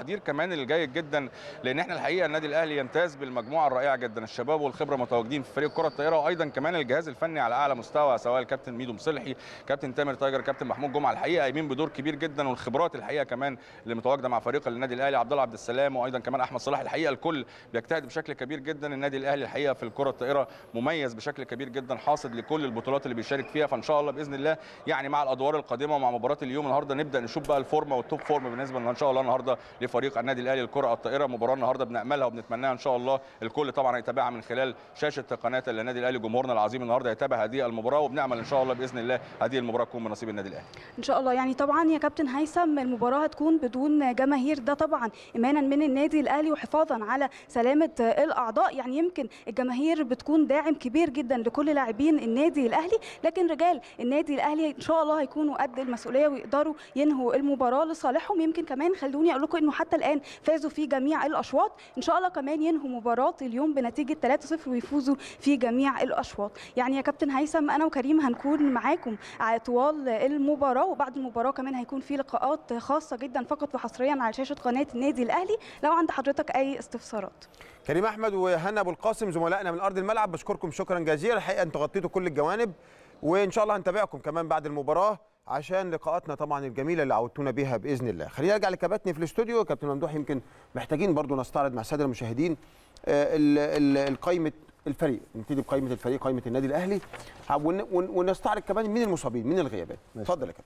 كمان الجيد جدا لان احنا الحقيقه النادي الاهلي يمتاز بالمجموعه الرائعه جدا الشباب والخبره متواجدين في فريق كره الطائره وايضا كمان الجهاز الفني على اعلى مستوى سواء الكابتن ميدو مصلحي كابتن تامر تايجر كابتن محمود جمعه الحقيقه قايمين بدور كبير جدا والخبرات الحقيقه كمان اللي متواجده مع فريق النادي الاهلي عبد الله عبد السلام وايضا كمان احمد صلاح الحقيقه الكل بيجتهد بشكل كبير جدا النادي الاهلي الحقيقه في الكره الطائره مميز بشكل كبير جدا حاصد لكل البطولات اللي بيشارك فيها فان شاء الله باذن الله يعني مع الادوار القادمه ومع مباراه اليوم النهارده نبدا نشوف بقى الفورمه والتوب فورم بالنسبه لنا ان شاء الله النهارده لفريق النادي الاهلي الكره الطائره مباراه النهارده بناملها وبنتمناها ان شاء الله الكل طبعا هيتابعها من خلال شاشه قناه النادي الاهلي جمهورنا العظيم النهارده يتابع هذه المباراه وبنامل ان شاء الله باذن الله هذه المباراه تكون من نصيب النادي الاهلي ان شاء الله يعني طبعا يا كابتن هيثم المباراه هتكون بدون جماهير ده طبعا ايمانا من النادي الاهلي وحفاظا على سلامه الاعضاء يعني يمكن الجماهير بتكون داعم كبير جدا لكل لاعبين النادي الاهلي لكن رجال النادي الاهلي ان شاء الله هيكونوا قد المسؤوليه ويقدروا ينهوا المباراه لصالحهم يمكن كمان خلوني اقول لكم انه حتى الان فازوا في جميع الاشواط ان شاء الله كمان ينهوا مباراه اليوم بنتيجه 3-0 ويفوزوا في جميع الاشواط يعني يا كابتن هيثم انا وكريم هنكون معاكم طوال المباراه وبعد المباراه كمان هيكون في لقاءات خاصه جدا فقط وحصريا على شاشه قناه النادي الاهلي لو عند حضرتك اي استفسارات كريم احمد وهنا ابو القاسم زملائنا من ارض الملعب بشكركم شكرا جزيلا الحقيقه انتوا غطيتوا كل الجوانب وان شاء الله هنتابعكم كمان بعد المباراه عشان لقاءاتنا طبعا الجميله اللي عودتونا بيها باذن الله خلينا نرجع لكباتني في الاستوديو كابتن ممدوح يمكن محتاجين برضو نستعرض مع الساده المشاهدين القائمه الفريق نبتدي بقائمه الفريق قائمه النادي الاهلي ونستعرض كمان مين المصابين مين الغيابات اتفضل يا كابتن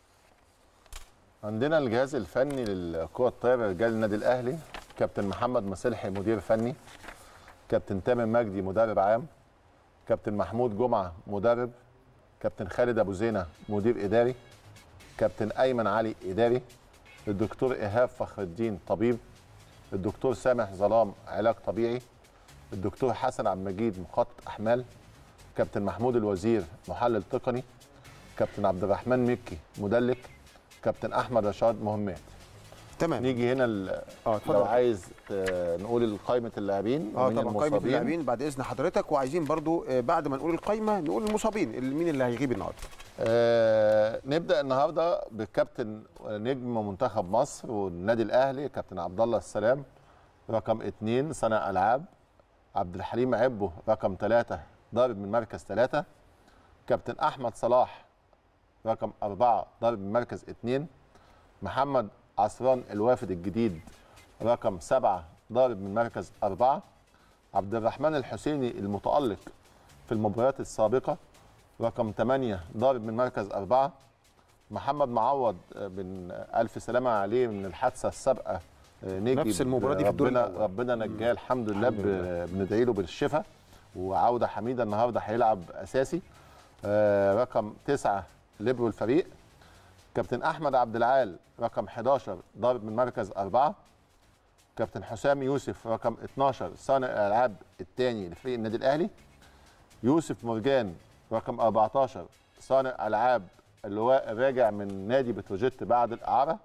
عندنا الجهاز الفني للكره الطايره رجال النادي الاهلي كابتن محمد مصلحي مدير فني كابتن تامر مجدي مدرب عام كابتن محمود جمعه مدرب كابتن خالد ابو زينه مدير اداري كابتن ايمن علي اداري الدكتور ايهاب فخر الدين طبيب الدكتور سامح ظلام علاج طبيعي الدكتور حسن عبد المجيد مخطط احمال كابتن محمود الوزير محلل تقني كابتن عبد الرحمن مكي مدلك كابتن احمد رشاد مهمات تمام نيجي هنا ال- اه لو اتفضل عايز آه، نقول قائمه اللاعبين اه ومين طبعا قائمه المصابين. اللاعبين بعد اذن حضرتك وعايزين برضو آه، بعد ما نقول القائمه نقول المصابين اللي مين اللي هيغيب النهارده آه نبدا النهارده بالكابتن نجم منتخب مصر والنادي الاهلي كابتن عبد الله السلام رقم اثنين صانع العاب عبد الحليم عبو رقم ثلاثه ضارب من مركز ثلاثه كابتن احمد صلاح رقم اربعه ضارب من مركز اثنين محمد عصران الوافد الجديد رقم سبعه ضارب من مركز اربعه عبد الرحمن الحسيني المتالق في المباريات السابقه رقم 8 ضارب من مركز أربعة محمد معوض آه، بن ألف سلامة عليه من الحادثة السابقة آه، نجي نفس المباراة دي في الدور ربنا الأول. ربنا نجاه الحمد لله الحمد لله. ب- بندعي له بالشفاء وعودة حميدة النهارده هيلعب أساسي آه، رقم 9 ليبرو الفريق كابتن أحمد عبد العال رقم 11 ضارب من مركز أربعة كابتن حسام يوسف رقم 12 صانع الألعاب الثاني لفريق النادي الأهلي يوسف مرجان رقم 14 صانع العاب اللواء الراجع من نادي بتروجيت بعد الاعاره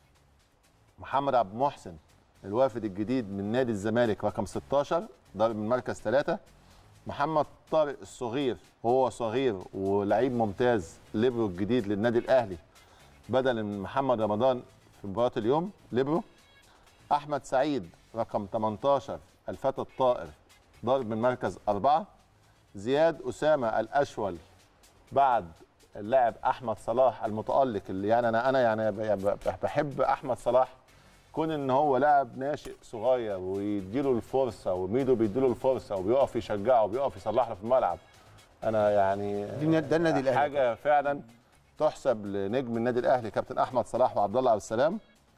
محمد عبد المحسن الوافد الجديد من نادي الزمالك رقم 16 ضارب من مركز ثلاثة محمد طارق الصغير هو صغير ولعيب ممتاز ليبرو الجديد للنادي الاهلي بدلا من محمد رمضان في مباراه اليوم ليبرو احمد سعيد رقم 18 الفتى الطائر ضارب من مركز أربعة زياد أسامة الأشول بعد اللاعب أحمد صلاح المتألق اللي يعني أنا أنا يعني ب- بحب أحمد صلاح كون إن هو لاعب ناشئ صغير ويديله الفرصة وميدو بيديله الفرصة وبيقف يشجعه وبيقف يصلح له في الملعب أنا يعني دي- ده النادي الأهلي. حاجة فعلا تحسب لنجم النادي الأهلي كابتن أحمد صلاح وعبد الله عبد السلام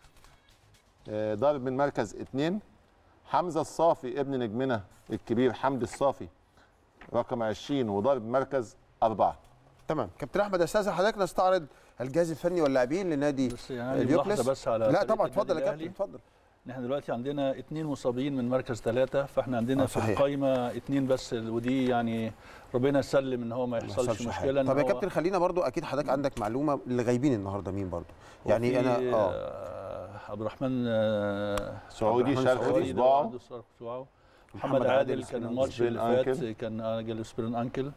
آه، ضارب من مركز اثنين حمزة الصافي ابن نجمنا الكبير حمدي الصافي رقم 20 وضارب مركز أربعة تمام كابتن احمد استاذن حضرتك نستعرض الجهاز الفني واللاعبين لنادي بس يعني اليوبلس ملاحظة بس على لا فريق طبعا النادي اتفضل يا الأهلي. كابتن اتفضل ان احنا دلوقتي عندنا اثنين مصابين من مركز ثلاثة فاحنا عندنا آه، في صحيح. القايمة اثنين بس ودي يعني ربنا يسلم ان هو ما ما يحصلش حصلش حاجة. مشكلة إن طب يا هو كابتن خلينا برضو اكيد حضرتك عندك معلومه اللي غايبين النهارده مين برضو يعني وفي، انا اه آه عبد الرحمن آه سعودي الرحمن شرخ سعودي في ده صباعه عنده صرخ في صباعه محمد محمد عادل عادل كان سبرين الماتش سبرين اللي فات أنكل. كان آه، جاله سبرين انكل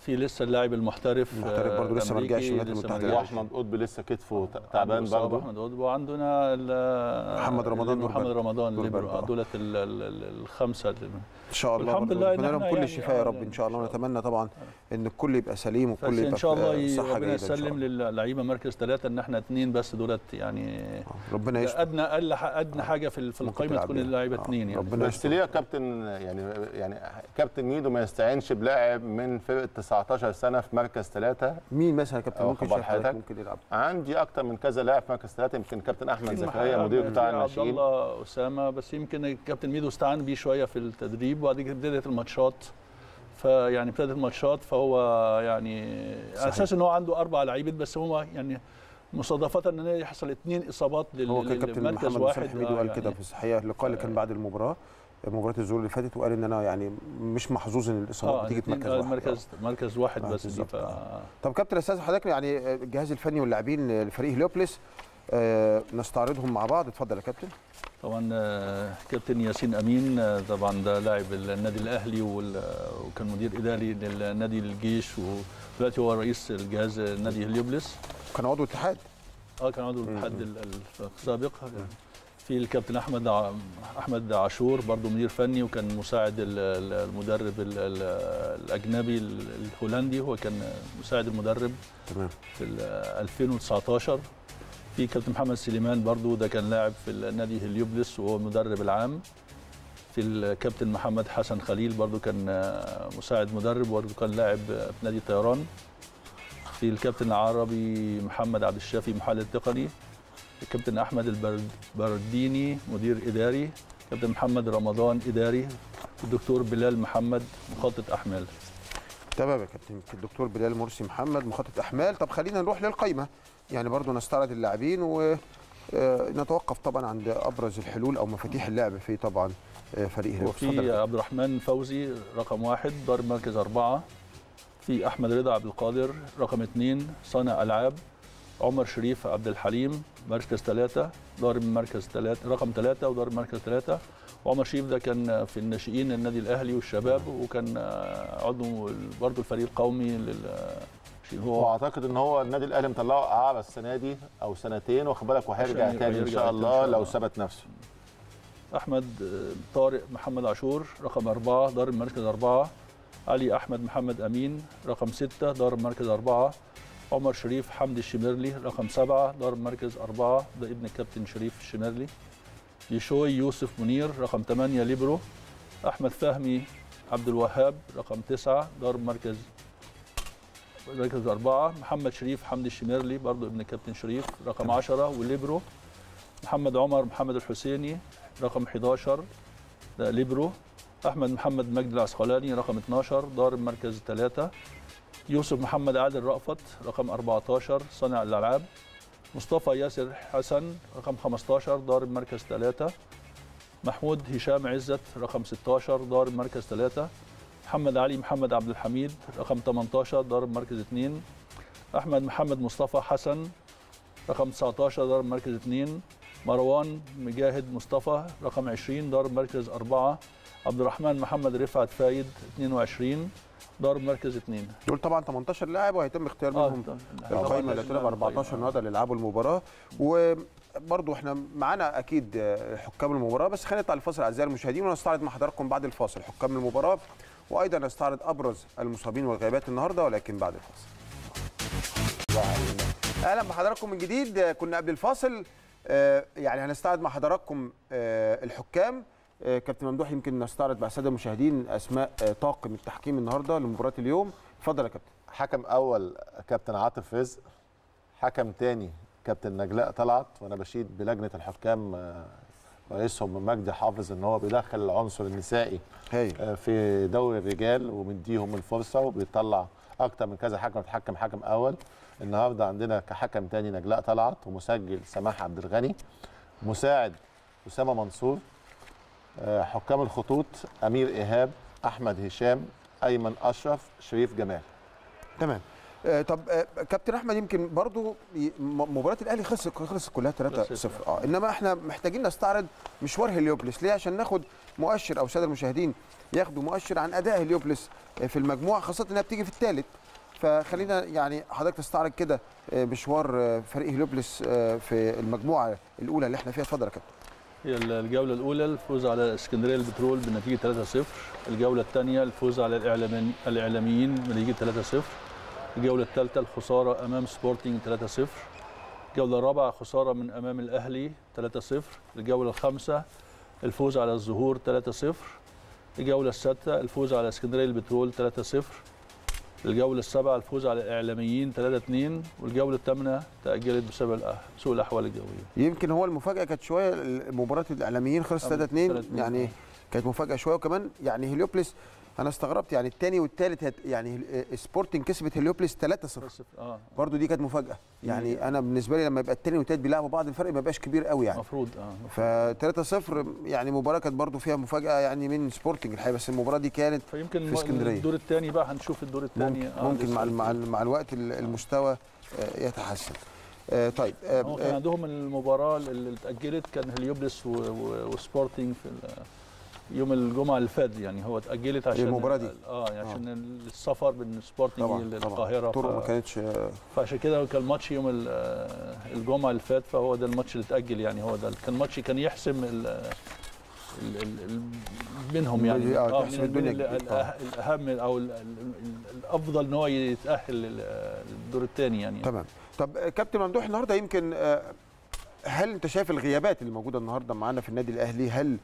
في لسه اللاعب المحترف المحترف برضه لسه ما الأمريكي، رجعش من الولايات لسه ما المتحدة رجعش. واحمد قطب لسه كتفه تعبان مصاب برضه احمد قطب وعندنا ال- محمد رمضان الليبرو محمد دول رمضان دول الليبرو. برضه. آه، دولت ال- ال- ال- الخمسه اللي- ان شاء الله والحمد برضه لله إن ربنا لهم إحنا كل يعني الشفاء يا آه، رب ان شاء الله إن شاء الله. ونتمنى طبعا ان الكل يبقى سليم والكل بس يبقى ان شاء الله في صحه ربنا جيده ان شاء يسلم الله للعيبه مركز ثلاثه ان احنا اثنين بس دولت يعني آه، ربنا يستر ادنى اقل ح- ادنى حاجه في في ممكن القائمه تلعب تكون بيها. اللعيبه آه، اثنين يعني ربنا بس يستر ليه يا كابتن يعني يعني كابتن ميدو ما يستعينش بلاعب من فرقه 19 سنه في مركز ثلاثه مين مثلا يا كابتن أو ممكن خبر شايف حضرتك حضرتك؟ ممكن يلعب عندي اكتر من كذا لاعب في مركز ثلاثه يمكن كابتن احمد في زكريا مح- مدير في قطاع عبد الناشئين الله اسامه بس يمكن الكابتن ميدو استعان بيه شويه في التدريب وبعد كده بدات الماتشات فيعني ابتدت الماتشات فهو يعني صحيح. على اساس ان هو عنده اربع لعيبه بس هو يعني مصادفه ان يحصل اثنين اصابات لل- هو كان كابتن للمركز محمد واحد حسين حميدو آه، قال يعني كده في الصحيح اللقاء اللي كان بعد المباراه مباراه الزول اللي فاتت وقال ان انا يعني مش محظوظ ان الاصابات اه بتيجي في الاتنين- مركز آه، واحد مركز مركز واحد آه، بس دي بالظبط. ف... طب كابتن استاذ حضرتك يعني الجهاز الفني واللاعبين لفريق هليوبلس آه نستعرضهم مع بعض اتفضل يا كابتن طبعا آه، كابتن ياسين امين آه، طبعا ده لاعب النادي الاهلي وال- آه، وكان مدير اداري للنادي الجيش ودلوقتي هو رئيس الجهاز النادي هليوبلس كان عضو اتحاد اه كان عضو الاتحاد ال- ال- السابق في الكابتن احمد ع- احمد عاشور برضه مدير فني وكان مساعد ال- ال- المدرب ال- ال- الاجنبي ال- الهولندي هو كان مساعد المدرب تمام في ال 2019 في كابتن محمد سليمان برضو ده كان لاعب في النادي هليوبلس وهو المدرب العام في الكابتن محمد حسن خليل برضو كان آه، مساعد مدرب برضو كان لاعب آه، في نادي الطيران في الكابتن العربي محمد عبد الشافي محلل تقني الكابتن احمد البرديني مدير اداري كابتن محمد رمضان اداري الدكتور بلال محمد مخطط احمال تمام يا كابتن الدكتور بلال مرسي محمد مخطط احمال طب خلينا نروح للقايمه يعني برضو نستعرض اللاعبين ونتوقف طبعا عند ابرز الحلول او مفاتيح اللعب في طبعا آه، فريق هليوبلس اتفضل وفي يا عبد الرحمن فوزي رقم واحد ضارب مركز أربعة في أحمد رضا عبد القادر رقم اثنين صانع ألعاب عمر شريف عبد الحليم مركز ثلاثة ضارب مركز ثلاثة رقم ثلاثة وضارب مركز ثلاثة وعمر شريف ده كان في الناشئين النادي الأهلي والشباب وكان عضو برضه الفريق القومي لل هو واعتقد ان هو النادي الاهلي مطلعه اعاره السنه دي او سنتين واخد بالك وهيرجع عشان تاني ان يرجع شاء تاني إن الله شاء لو الله. ثبت نفسه احمد آه، طارق محمد عاشور رقم أربعة ضارب مركز أربعة علي احمد محمد امين رقم ستة ضارب مركز أربعة عمر شريف حمدي الشمرلي رقم سبعة ضارب مركز أربعة ده ابن الكابتن شريف الشمرلي يشوي يوسف منير رقم ثمانية ليبرو احمد فهمي عبد الوهاب رقم تسعة ضارب مركز مركز أربعة محمد شريف حمدي الشمرلي برضو ابن الكابتن شريف رقم عشرة وليبرو محمد عمر محمد الحسيني رقم 11 ده ليبرو احمد محمد مجدي العسقلاني رقم 12 ضارب مركز 3 يوسف محمد عادل رأفت رقم 14 صانع الالعاب مصطفى ياسر حسن رقم 15 ضارب مركز 3 محمود هشام عزت رقم 16 ضارب مركز 3 محمد علي محمد عبد الحميد رقم 18 ضارب مركز 2 احمد محمد مصطفى حسن رقم 19 ضارب مركز 2 مروان مجاهد مصطفى رقم 20 ضارب مركز 4 عبد الرحمن محمد رفعت فايد 22 ضارب مركز 2 دول طبعا 18 لاعب وهيتم اختيار منهم القائمه اللي هتلعب 14 النهارده اللي يلعبوا المباراه وبرضه احنا معانا اكيد آه، حكام المباراه بس خلينا نطلع الفاصل اعزائي المشاهدين ونستعرض مع حضراتكم بعد الفاصل حكام المباراه وايضا نستعرض ابرز المصابين والغيابات النهارده ولكن بعد الفاصل. اهلا بحضراتكم من جديد آه، كنا قبل الفاصل آه، يعني هنستعرض مع حضراتكم آه، الحكام آه، كابتن ممدوح يمكن نستعرض مع الساده المشاهدين اسماء آه، طاقم التحكيم النهارده لمباراه اليوم اتفضل يا كابتن حكم اول كابتن عاطف رزق حكم تاني كابتن نجلاء طلعت وانا بشيد بلجنه الحكام آه، رئيسهم مجدي حافظ ان هو بيدخل العنصر النسائي هايل آه، في دوري الرجال ومديهم الفرصه وبيطلع اكتر من كذا حكم بيتحكم حكم اول النهارده عندنا كحكم تاني نجلاء طلعت ومسجل سماح عبد الغني مساعد اسامه منصور آه، حكام الخطوط امير ايهاب احمد هشام ايمن اشرف شريف جمال تمام آه، طب آه، كابتن احمد يمكن برضو ي- م- مباراه الاهلي خلصت خلصت كلها 3 0 اه انما احنا محتاجين نستعرض مشوار هليوبلس ليه عشان ناخد مؤشر او الساده المشاهدين ياخدوا مؤشر عن اداء هليوبلس آه، في المجموعه خاصه انها بتيجي في الثالث فخلينا يعني حضرتك تستعرض كده آه، مشوار آه، فريق هليوبلس آه، في المجموعه الاولى اللي احنا فيها اتفضل يا كابتن هي الجولة الأولى الفوز على اسكندرية البترول بنتيجة 3-0 الجولة الثانية الفوز على الإعلامي- الإعلاميين بنتيجة 3-0 الجولة الثالثة الخسارة أمام سبورتنج 3-0 الجولة الرابعة خسارة من أمام الأهلي 3-0 الجولة الخامسة الفوز على الظهور 3-0 الجولة السادسة الفوز على اسكندرية البترول 3-0 الجولة السابعة الفوز على الإعلاميين 3-2 والجولة الثامنة تأجلت بسبب الأح- سوء الأحوال الجوية يمكن هو المفاجاه كانت شويه مباراه الاعلاميين خلصت 3 2 3-2. يعني كانت مفاجاه شويه وكمان يعني هليوبلس انا استغربت يعني الثاني والثالث هت- يعني هل- سبورتنج كسبت هليوبلس 3 0 اه برضو دي كانت مفاجاه يعني انا بالنسبه لي لما يبقى الثاني والثالث بيلعبوا بعض الفرق ما يبقاش كبير قوي يعني المفروض اه ف 3 0 يعني مباراه كانت برضو فيها مفاجاه يعني من سبورتنج الحقيقه بس المباراه دي كانت فيمكن في اسكندرية. الدور الثاني بقى هنشوف الدور الثاني ممكن, ممكن مع ال- مع ال- مع الوقت ال- المستوى آه، يتحسن آه، طيب آه، هو كان آه، عندهم المباراه اللي اتاجلت كان هليوبلس و- و- وسبورتنج في ال- يوم الجمعه اللي فات يعني هو اتاجلت عشان المباراة دي. اه يعني عشان السفر بين سبورتنج طبعا للقاهره الطرق ما ف... كانتش آه، فعشان كده كان ماتش يوم ال- آه، الجمعه اللي فات فهو ده الماتش اللي اتاجل يعني هو ده كان ماتش كان يحسم ال ال ال ال بينهم يعني آه، آه، تحسم من- الدنيا من ال- كتير. آه. الأه- الاهم او ال- ال- ال- الافضل ان هو يتاهل لل- للدور الثاني يعني تمام طب آه، كابتن ممدوح النهارده يمكن آه، هل انت شايف الغيابات اللي موجوده النهارده معانا في النادي الاهلي هل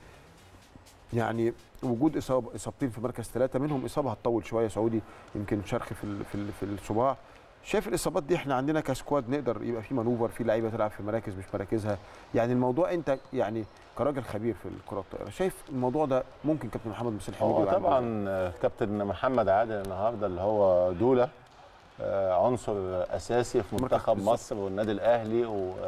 يعني وجود اصابه اصابتين في مركز ثلاثه منهم اصابه هتطول شويه سعودي يمكن شرخ في ال- في ال- في الصباع شايف الاصابات دي احنا عندنا كسكواد نقدر يبقى في مانوفر في لعيبه تلعب في مراكز مش مراكزها يعني الموضوع انت يعني كراجل خبير في الكره الطائره شايف الموضوع ده ممكن كابتن محمد مسلم حميد هو يبقى عنده طبعا آه، كابتن محمد عادل النهارده اللي هو دوله آه، عنصر اساسي في منتخب بالظبط. مصر والنادي الاهلي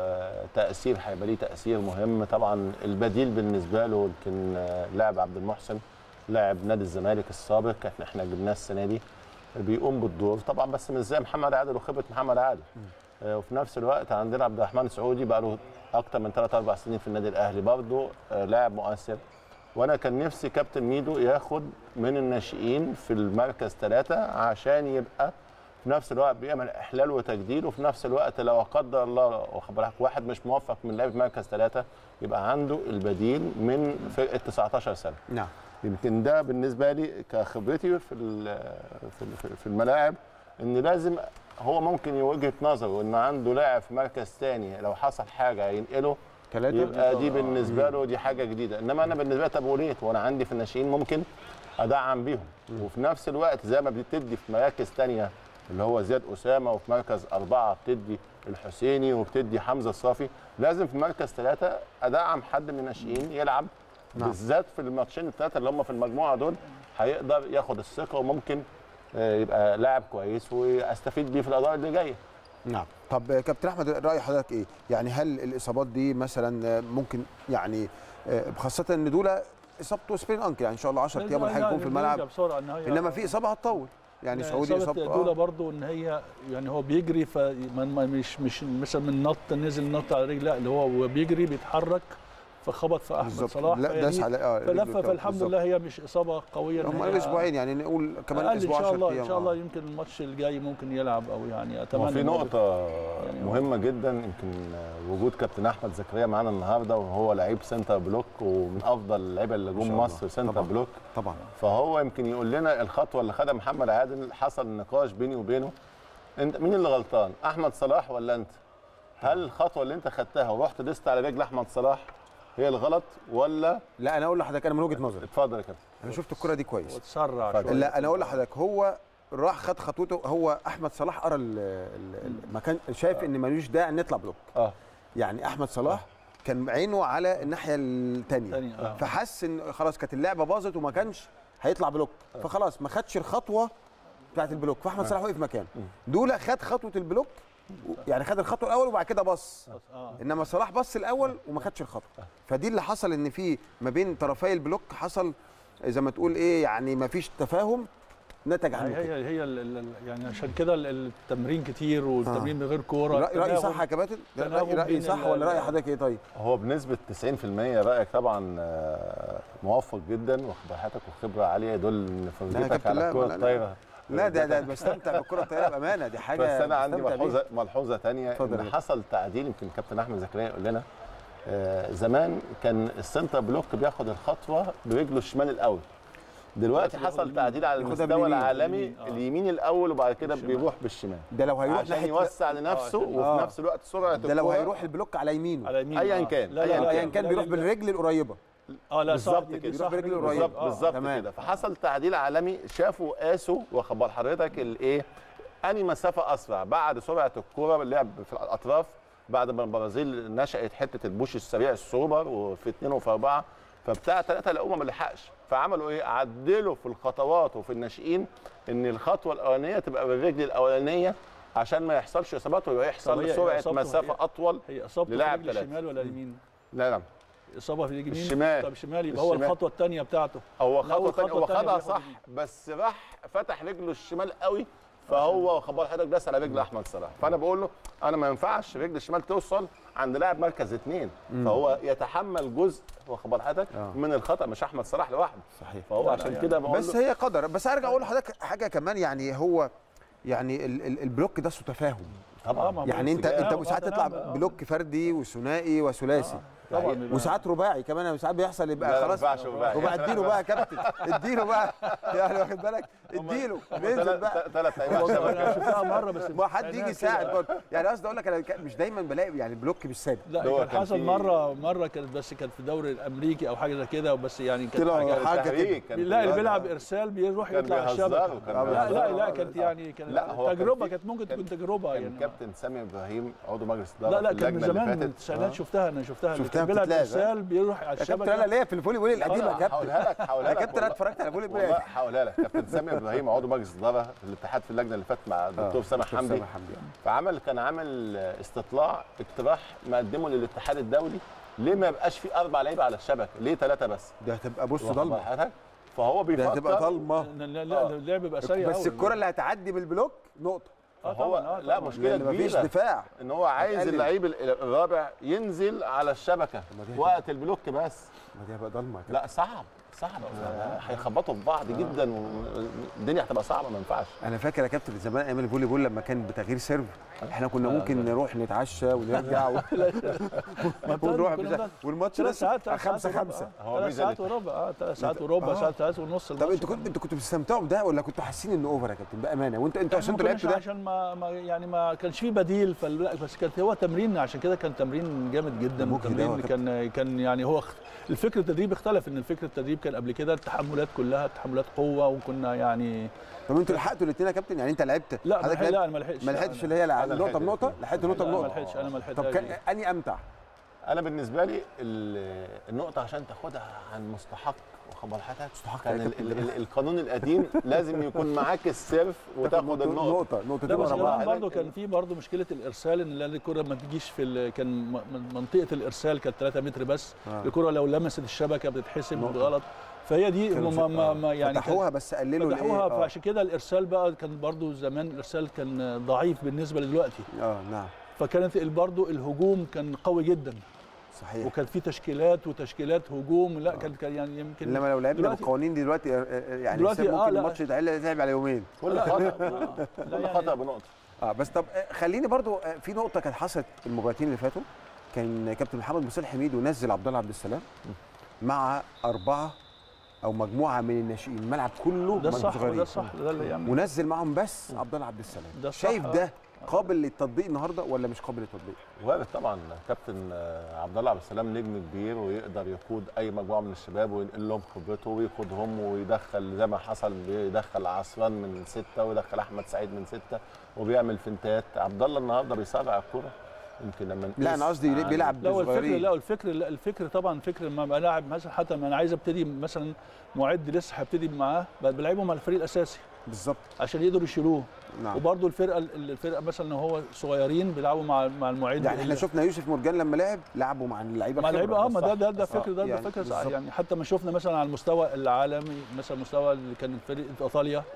وتاثير هيبقى ليه تاثير مهم طبعا البديل بالنسبه له يمكن آه، لاعب عبد المحسن لاعب نادي الزمالك السابق احنا احنا جبناه السنه دي بيقوم بالدور طبعا بس مش زي محمد عادل وخبره محمد عادل آه، وفي نفس الوقت عندنا عبد الرحمن سعودي بقى له اكتر من 3 4 سنين في النادي الاهلي برضه آه، لاعب مؤثر وانا كان نفسي كابتن ميدو ياخد من الناشئين في المركز ثلاثة عشان يبقى في نفس الوقت بيعمل احلال وتجديد وفي نفس الوقت لو قدر الله واخد بالك واحد مش موفق من لعيبه مركز ثلاثة يبقى عنده البديل من فرقه 19 سنه نعم يمكن ده بالنسبه لي كخبرتي في ال- في ال- في الملاعب ان لازم هو ممكن وجهه نظره ان عنده لاعب في مركز ثاني لو حصل حاجه ينقله ثلاثه يبقى دي بالنسبه له دي حاجه جديده انما انا بالنسبه لي طب وليه وانا عندي في الناشئين ممكن ادعم بيهم وفي نفس الوقت زي ما بتدي في مراكز ثانيه اللي هو زياد اسامه وفي مركز اربعه بتدي الحسيني وبتدي حمزه الصافي لازم في مركز ثلاثه ادعم حد من الناشئين يلعب نعم. بالذات في الماتشين الثلاثه اللي هم في المجموعه دول هيقدر ياخد الثقه وممكن آه، يبقى لاعب كويس واستفيد بيه في الادوار اللي جايه نعم طب آه، كابتن احمد راي حضرتك ايه يعني هل الاصابات دي مثلا آه، ممكن يعني آه، خاصه ان دول اصابته سبين انكل يعني ان شاء الله 10 ايام ولا حاجه يكون في الملعب بسرعه ان هي انما في اصابه هتطول يعني سعودي اصابه اصابته دوله آه. برضو ان هي يعني هو بيجري فمش مش مثلا من نط نزل نط على رجل لا اللي هو وهو بيجري بيتحرك فخبط في احمد بالظبط صلاح لا فهي داس دي- على اه رجله فلفه بتاعته. فالحمد بالظبط. لله هي مش اصابه قويه إن هم هي- اسبوعين يعني نقول كمان أقل اسبوع ان شاء 10 الله ايام ان شاء الله آه. يمكن الماتش الجاي ممكن يلعب او يعني اتمنى وفي إن هو نقطة يعني مهمة جدا يمكن وجود كابتن أحمد زكريا معانا النهاردة وهو لعيب سنتر بلوك ومن أفضل اللعيبة اللي ما جم شاء الله. مصر سنتر طبعاً. بلوك طبعا فهو يمكن يقول لنا الخطوة اللي خدها محمد عادل حصل نقاش بيني وبينه أنت مين اللي غلطان أحمد صلاح ولا أنت؟ هل الخطوة اللي أنت خدتها ورحت دست على رجل أحمد صلاح هي الغلط ولا لا انا اقول لحضرتك انا من وجهه نظري اتفضل يا كابتن انا شفت الكره دي كويس وتسرع فجأة. شويه لا انا اقول لحضرتك هو راح خد خطوته هو احمد صلاح قرا ال- ال- المكان شايف ان ملوش داعي نطلع بلوك اه يعني احمد صلاح كان عينه على الناحيه الثانيه التانية، آه. فحس ان خلاص كانت اللعبه باظت وما كانش هيطلع بلوك فخلاص ما خدش الخطوه بتاعت البلوك فاحمد صلاح وقف مكانه دولا خد خطوه البلوك و- يعني خد الخطوه الاول وبعد كده بص اه انما صلاح بص الاول وما خدش الخطوه فدي اللي حصل ان في ما بين طرفي البلوك حصل زي ما تقول ايه يعني ما فيش تفاهم نتج عنه هي كده هي, هي ال- ال- ال- يعني عشان كده ال- التمرين كتير والتمرين من غير كوره رأي رأيي تناغم. صح يا كابتن؟ ده تناغم رأيي رأيي بين صح ال- ولا رأي حضرتك ايه طيب؟ هو بنسبه 90% رايك طبعا آه، موفق جدا وخبرتك وخبره عاليه يدل ان لا يا فرجتك كابتن، لا، على الكره لا، لا. الطايره لا ده ده بستمتع بالكرة الطايرة بأمانة دي حاجة بس انا عندي بستمتع بيها. ملحوظه ملحوظه ثانيه اتفضل يا ان كابتن. حصل تعديل يمكن كابتن احمد زكريا يقول لنا آه، زمان كان السنتر بلوك بياخد الخطوه برجله الشمال الاول دلوقتي بياخد حصل اليمين. تعديل على ياخدها المستوى باليمين. العالمي اليمين، آه. اليمين الاول وبعد كده بالشمال. بيروح بالشمال ده لو هيروح عشان ناحية يوسع لنفسه عشان- وفي آه. نفس الوقت سرعه ده لو الكرة هيروح البلوك على يمينه على يمين أياً آه. كان، لا أياً لا اه لا يعني كان بيروح بالرجل القريبة اه لا صح بالظبط دي- دي كده. صح بيروح برجله دي القريبة. بالظبط آه. بالظبط تمام. كده فحصل تعديل عالمي شافوا قاسوا واخد بال حضرتك الايه اني مسافه اسرع بعد سرعه الكوره اللعب في الاطراف بعد ما البرازيل نشأت حته البوش السريع السوبر وفي اثنين وفي اربعه فبتاع ثلاثه لقوه ما لحقش فعملوا ايه عدلوا في الخطوات وفي الناشئين ان الخطوه الاولانيه تبقى بالرجل الاولانيه عشان ما يحصلش اصابات طب ويحصل هي- سرعه إصابته مسافه هي- اطول هي اصابته في للاعب رجل ثلاثة. الشمال ولا اليمين؟ لا لا اصابه في اليمين الشمال. طب الشمال يبقى هو الشمال. الخطوه الثانيه بتاعته هو لا، هو خطوه تانية هو الخطوة التانية خدها بياخد صح اليمين. بس راح فتح رجله الشمال قوي فهو خبر حضرتك داس على رجل احمد صلاح فانا بقول له انا ما ينفعش رجل الشمال توصل عند لاعب مركز اثنين فهو يتحمل جزء واخد حضرتك آه. من الخطا مش احمد صلاح لوحده صحيح فهو لا، عشان يعني كده بقول بس له هي قدر بس ارجع اقول لحضرتك حاجة كمان يعني هو يعني ال- ال- البلوك ده سوء تفاهم آه، ما هو يعني انت تناغم، انت آه، ساعات تطلع تناغم، آه. بلوك فردي وثنائي وثلاثي طبعا بيبقى- وساعات رباعي كمان ساعات بيحصل لا، يبقى لا، خلاص ما ينفعش رباعي. وبقى اديله بقى يا كابتن اديله بقى يعني واخد بالك اديله ننزل بقى ثلاث والله لعيبه انا شفتها مره بس ما حد يجي كده. يساعد برضه يعني قصدي اقول لك انا ك- مش دايما بلاقي يعني البلوك مش ثابت لا هو كان كان حصل في- مره مره كانت بس كانت في الدوري الامريكي او حاجه زي كده بس يعني كانت طلعوا حاجه حاجة تهريج كان لا اللي في- بيلعب ارسال بيروح كان يطلع على بيهزروا، الشبكه كان لا لا بيهزروا. لا كانت يعني كانت لا، هو كان تجربه في- كانت ممكن كان- تكون تجربه كان يعني كابتن سامي ابراهيم عضو مجلس لا الاداره لا في كان من اللجنه زمان اللي من فاتت التسعينات شفتها انا شفتها اللي شفتها كان بيلعب بتتلعب، ها؟ ارسال بيروح على يا كابتن انا الشبكه ليا في الفولي بول القديم يا كابتن هقولها لك هقولها يا لك كابتن انا والله. اتفرجت على فولي بول والله هقولها لك كابتن سامي ابراهيم عضو مجلس الاداره في الاتحاد في اللجنه اللي فاتت مع الدكتور سامح دكتور حمدي سامح حمدي. فعمل كان عامل استطلاع اقتراح مقدمه للاتحاد الدولي ليه ما يبقاش في اربع لعيبه على الشبكه ليه ثلاثه بس ده هتبقى بص واخد ضلمه بال حضرتك؟ فهو ده بيفكر هتبقى ضلمه لا لا لا اللعب بيبقى سريع بس أوي. الكره اللي هتعدي بالبلوك نقطه آه هو طبعاً، آه لا طبعاً. مشكله لان مفيش كبيره دفاع ان هو عايز هتقلل. اللعيب ال- الرابع ينزل على الشبكه ما دي وقت البلوك بس ما دي هتبقى ضلمه كده لا صعب صعب هيخبطوا في بعض جدا والدنيا هتبقى صعبه ما ينفعش انا فاكر يا كابتن زمان ايام الفولي بول لما كان بتغيير سيرف احنا كنا ممكن نروح نتعشى ونرجع و... ونروح كنا بتاع- بنقعد والماتش ثلاث لسه ساعات ثلاث خمسة ساعات خمسة وربع. هو ثلاث ميزة ساعات اللي- وربع اه ثلاث ساعات وربع آه. ساعات ثلاث ونص طب الماتش انتوا كنتوا انتوا كنتوا بتستمتعوا بده ولا كنتوا حاسين انه اوفر يا كابتن بامانه وانت انتوا عشان احنا انتوا ما لعبتوا كناش ده عشان ما, ما يعني ما كانش فيه بديل فلا بس كانت هو تمرين عشان كده كان تمرين جامد جدا ممكن ده هو التمرين كان كان يعني هو اخت- الفكر التدريب اختلف ان الفكر التدريب كان قبل كده التحملات كلها تحملات قوه وكنا يعني طب انتوا لحقتوا الاثنين يا كابتن يعني انت لعبت لا ما حضرتك لحق- لعبت- لا انا ما لحقتش ما لا، لحقتش أنا- اللي هي لع- أنا نقطه لحقت بنقطه الاثنين. لحقت نقطه لا، ما بنقطه لحقتش انا ما لحقتش طب كان اني امتع انا بالنسبه لي ال- النقطه عشان تاخدها عن مستحق وخبر حضرتك مستحق كان يا ال- كابتن. ال- ال- القانون القديم لازم يكون معاك السيرف وتاخد النقطه نقطه لا نقطتين بس ورا كمان بعض برضه كان في برضه مشكله الارسال ان الكره ما تجيش في ال- كان م- من- منطقه الارسال كانت 3 متر بس آه. الكره لو لمست الشبكه بتتحسب نقطة. غلط فهي دي كانوا ما ما ما يعني كان- فتحوها بس قللوا فتحوها الايه؟ فعشان كده الارسال بقى كان برضو زمان الارسال كان ضعيف بالنسبه لدلوقتي اه اه نعم فكانت برضو الهجوم كان قوي جدا صحيح وكان في تشكيلات وتشكيلات هجوم لا كان كان يعني يمكن انما لو لعبنا دلوقتي- بالقوانين دي دلوقتي آه، آه، يعني دلوقتي السبب آه، ممكن لا. الماتش يتعمل يتلعب على يومين كل خطا لا كل يعني- خطا بنقطه اه بس طب آه، خليني برضو آه، في نقطه كانت حصلت المباراتين اللي فاتوا كان كابتن محمد مصطفى حميد ونزل عبد الله عبد السلام مع اربعه او مجموعه من الناشئين الملعب كله ده من الصح صغيرين. وده الصح ده اللي يعمل ونزل معاهم بس عبد الله عبد السلام ده الصح، شايف آه. ده قابل للتطبيق النهارده ولا مش قابل للتطبيق وارد طبعا كابتن آه، عبد الله عبد السلام نجم كبير ويقدر يقود اي مجموعه من الشباب وينقل لهم خبرته ويقودهم ويدخل زي ما حصل بيدخل عصران من سته ويدخل احمد سعيد من سته وبيعمل فنتات عبد الله النهارده بيسرع الكوره يمكن لما لا نقيس انا قصدي عن- بيلعب لا هو الفكر بصغيرين لا الفكر لا الفكر طبعا فكر لما ابقى لاعب مثلا حتى ما انا عايز ابتدي مثلا معد لسه هبتدي معاه بلعبهم على الفريق الاساسي بالظبط عشان يقدروا يشيلوه نعم وبرده الفرقه الفرقه مثلا لو هو صغيرين بيلعبوا مع مع المعد يعني احنا شفنا يوسف مرجان لما لعب لعبوا مع اللعيبه مع الخبرة. اللعيبه اه ما ده صح، ده ده صح. فكر ده ده يعني فكر صح بالظبط. يعني حتى ما شفنا مثلا على المستوى العالمي مثلا مستوى اللي كان فريق ايطاليا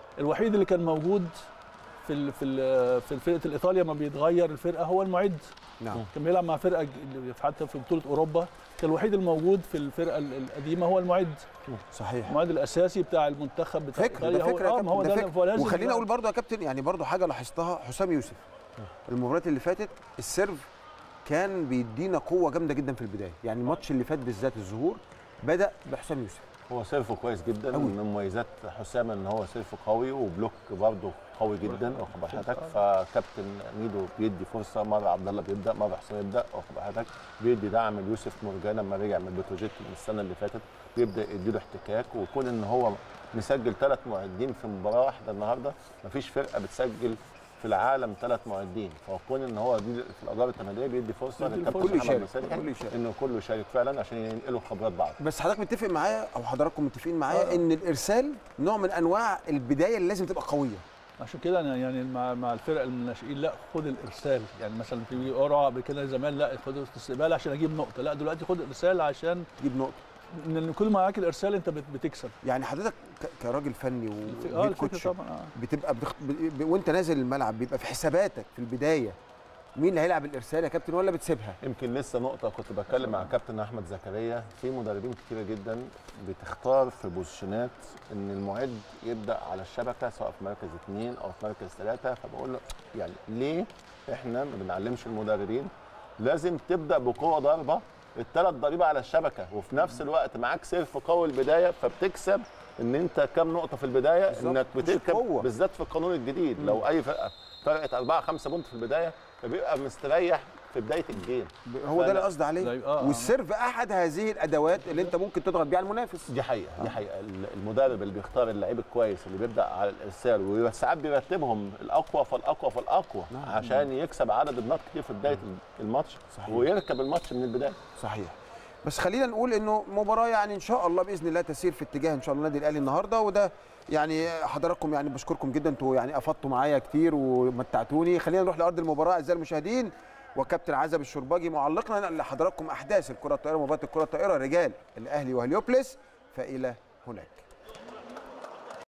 الوحيد اللي كان موجود في ال في ال في فرقه الايطاليا ما بيتغير الفرقه هو المعد نعم كان بيلعب مع فرقه ج- حتى في بطوله اوروبا كان الوحيد الموجود في الفرقه ال- القديمه هو المعد صحيح المعد الاساسي بتاع المنتخب بتاع فكر إيطاليا ده هو فكره يا اه ما هو كابتن ده, ده اللي- هو فكر لازم وخليني يبقى- اقول برضو يا كابتن يعني برضو حاجه لاحظتها حسام يوسف المباريات اللي فاتت السيرف كان بيدينا قوه جامده جدا في البدايه يعني الماتش اللي فات بالذات الظهور بدا بحسام يوسف هو سيرفه كويس جدا أوي. من مميزات حسام ان هو سيرفه قوي وبلوك برضه قوي جدا واخد بال حضرتك فكابتن ميدو بيدي فرصه مره عبد الله بيبدا مره حسام يبدا واخد بال حضرتك بيدي دعم ليوسف مرجان لما رجع من بتروجيت من السنه اللي فاتت بيبدا يديله احتكاك وكون ان هو مسجل ثلاث معدين في مباراه واحده النهارده مفيش فرقه بتسجل في العالم ثلاث معدين فكون ان هو دي في الادوار التمهيديه بيدي فرصه بيدي للكابتن كله محمد يشارك، مسلحي كله يشارك. انه كله يشارك فعلا عشان ينقلوا خبرات بعض بس حضرتك متفق معايا او حضراتكم متفقين معايا آه. ان الارسال نوع من انواع البدايه اللي لازم تبقى قويه عشان كده انا يعني مع مع الفرق الناشئين لا خد الارسال يعني مثلا في قرعه قبل كده زمان لا خد الاستقبال عشان اجيب نقطه لا دلوقتي خد الارسال عشان تجيب نقطه ان كل ما معاك الارسال انت بت- بتكسب يعني حضرتك ك- كراجل فني الف- اه وهيد الفكره كوتش طبعا آه. بتبقى بتخ... ب... ب... وانت نازل الملعب بيبقى في حساباتك في البدايه مين اللي هيلعب الارسال يا كابتن ولا بتسيبها يمكن لسه نقطة كنت بتكلم مع كابتن أحمد زكريا في مدربين كتيرة جدا بتختار في بوزيشنات إن المعد يبدأ على الشبكة سواء في مركز اثنين أو في مركز ثلاثة فبقول له يعني ليه إحنا ما بنعلمش المدربين لازم تبدأ بقوة ضربة الثلاث ضريبة على الشبكة وفي نفس الوقت معاك سيرف قوي البداية فبتكسب إن أنت كام نقطة في البداية بالظبط. إنك مش بتركب قوة. بالذات في القانون الجديد لو أي فرقة فرقت أربعة خمسة بونت في البداية فبيبقى مستريح في بداية الجيم ب- هو ده اللي قصدي عليه زي- آه، آه. والسيرف احد هذه الادوات اللي انت ممكن تضغط بيها على المنافس دي حقيقه دي حقيقه ال- المدرب اللي بيختار اللعيب الكويس اللي بيبدا على الارسال وساعات بيرتبهم الاقوى فالاقوى فالاقوى نعم. عشان يكسب عدد النقط كتير في بدايه الماتش صحيح. ويركب الماتش من البدايه صحيح بس خلينا نقول انه مباراه يعني ان شاء الله باذن الله تسير في اتجاه ان شاء الله النادي الاهلي النهارده وده يعني حضراتكم يعني بشكركم جدا انتوا يعني افضتوا معايا كتير ومتعتوني خلينا نروح لارض المباراه اعزائي المشاهدين وكابتن عزب الشرباجي معلقنا لحضراتكم احداث الكره الطائره مباراه الكره الطائره رجال الاهلي وهليوبلس فالى هناك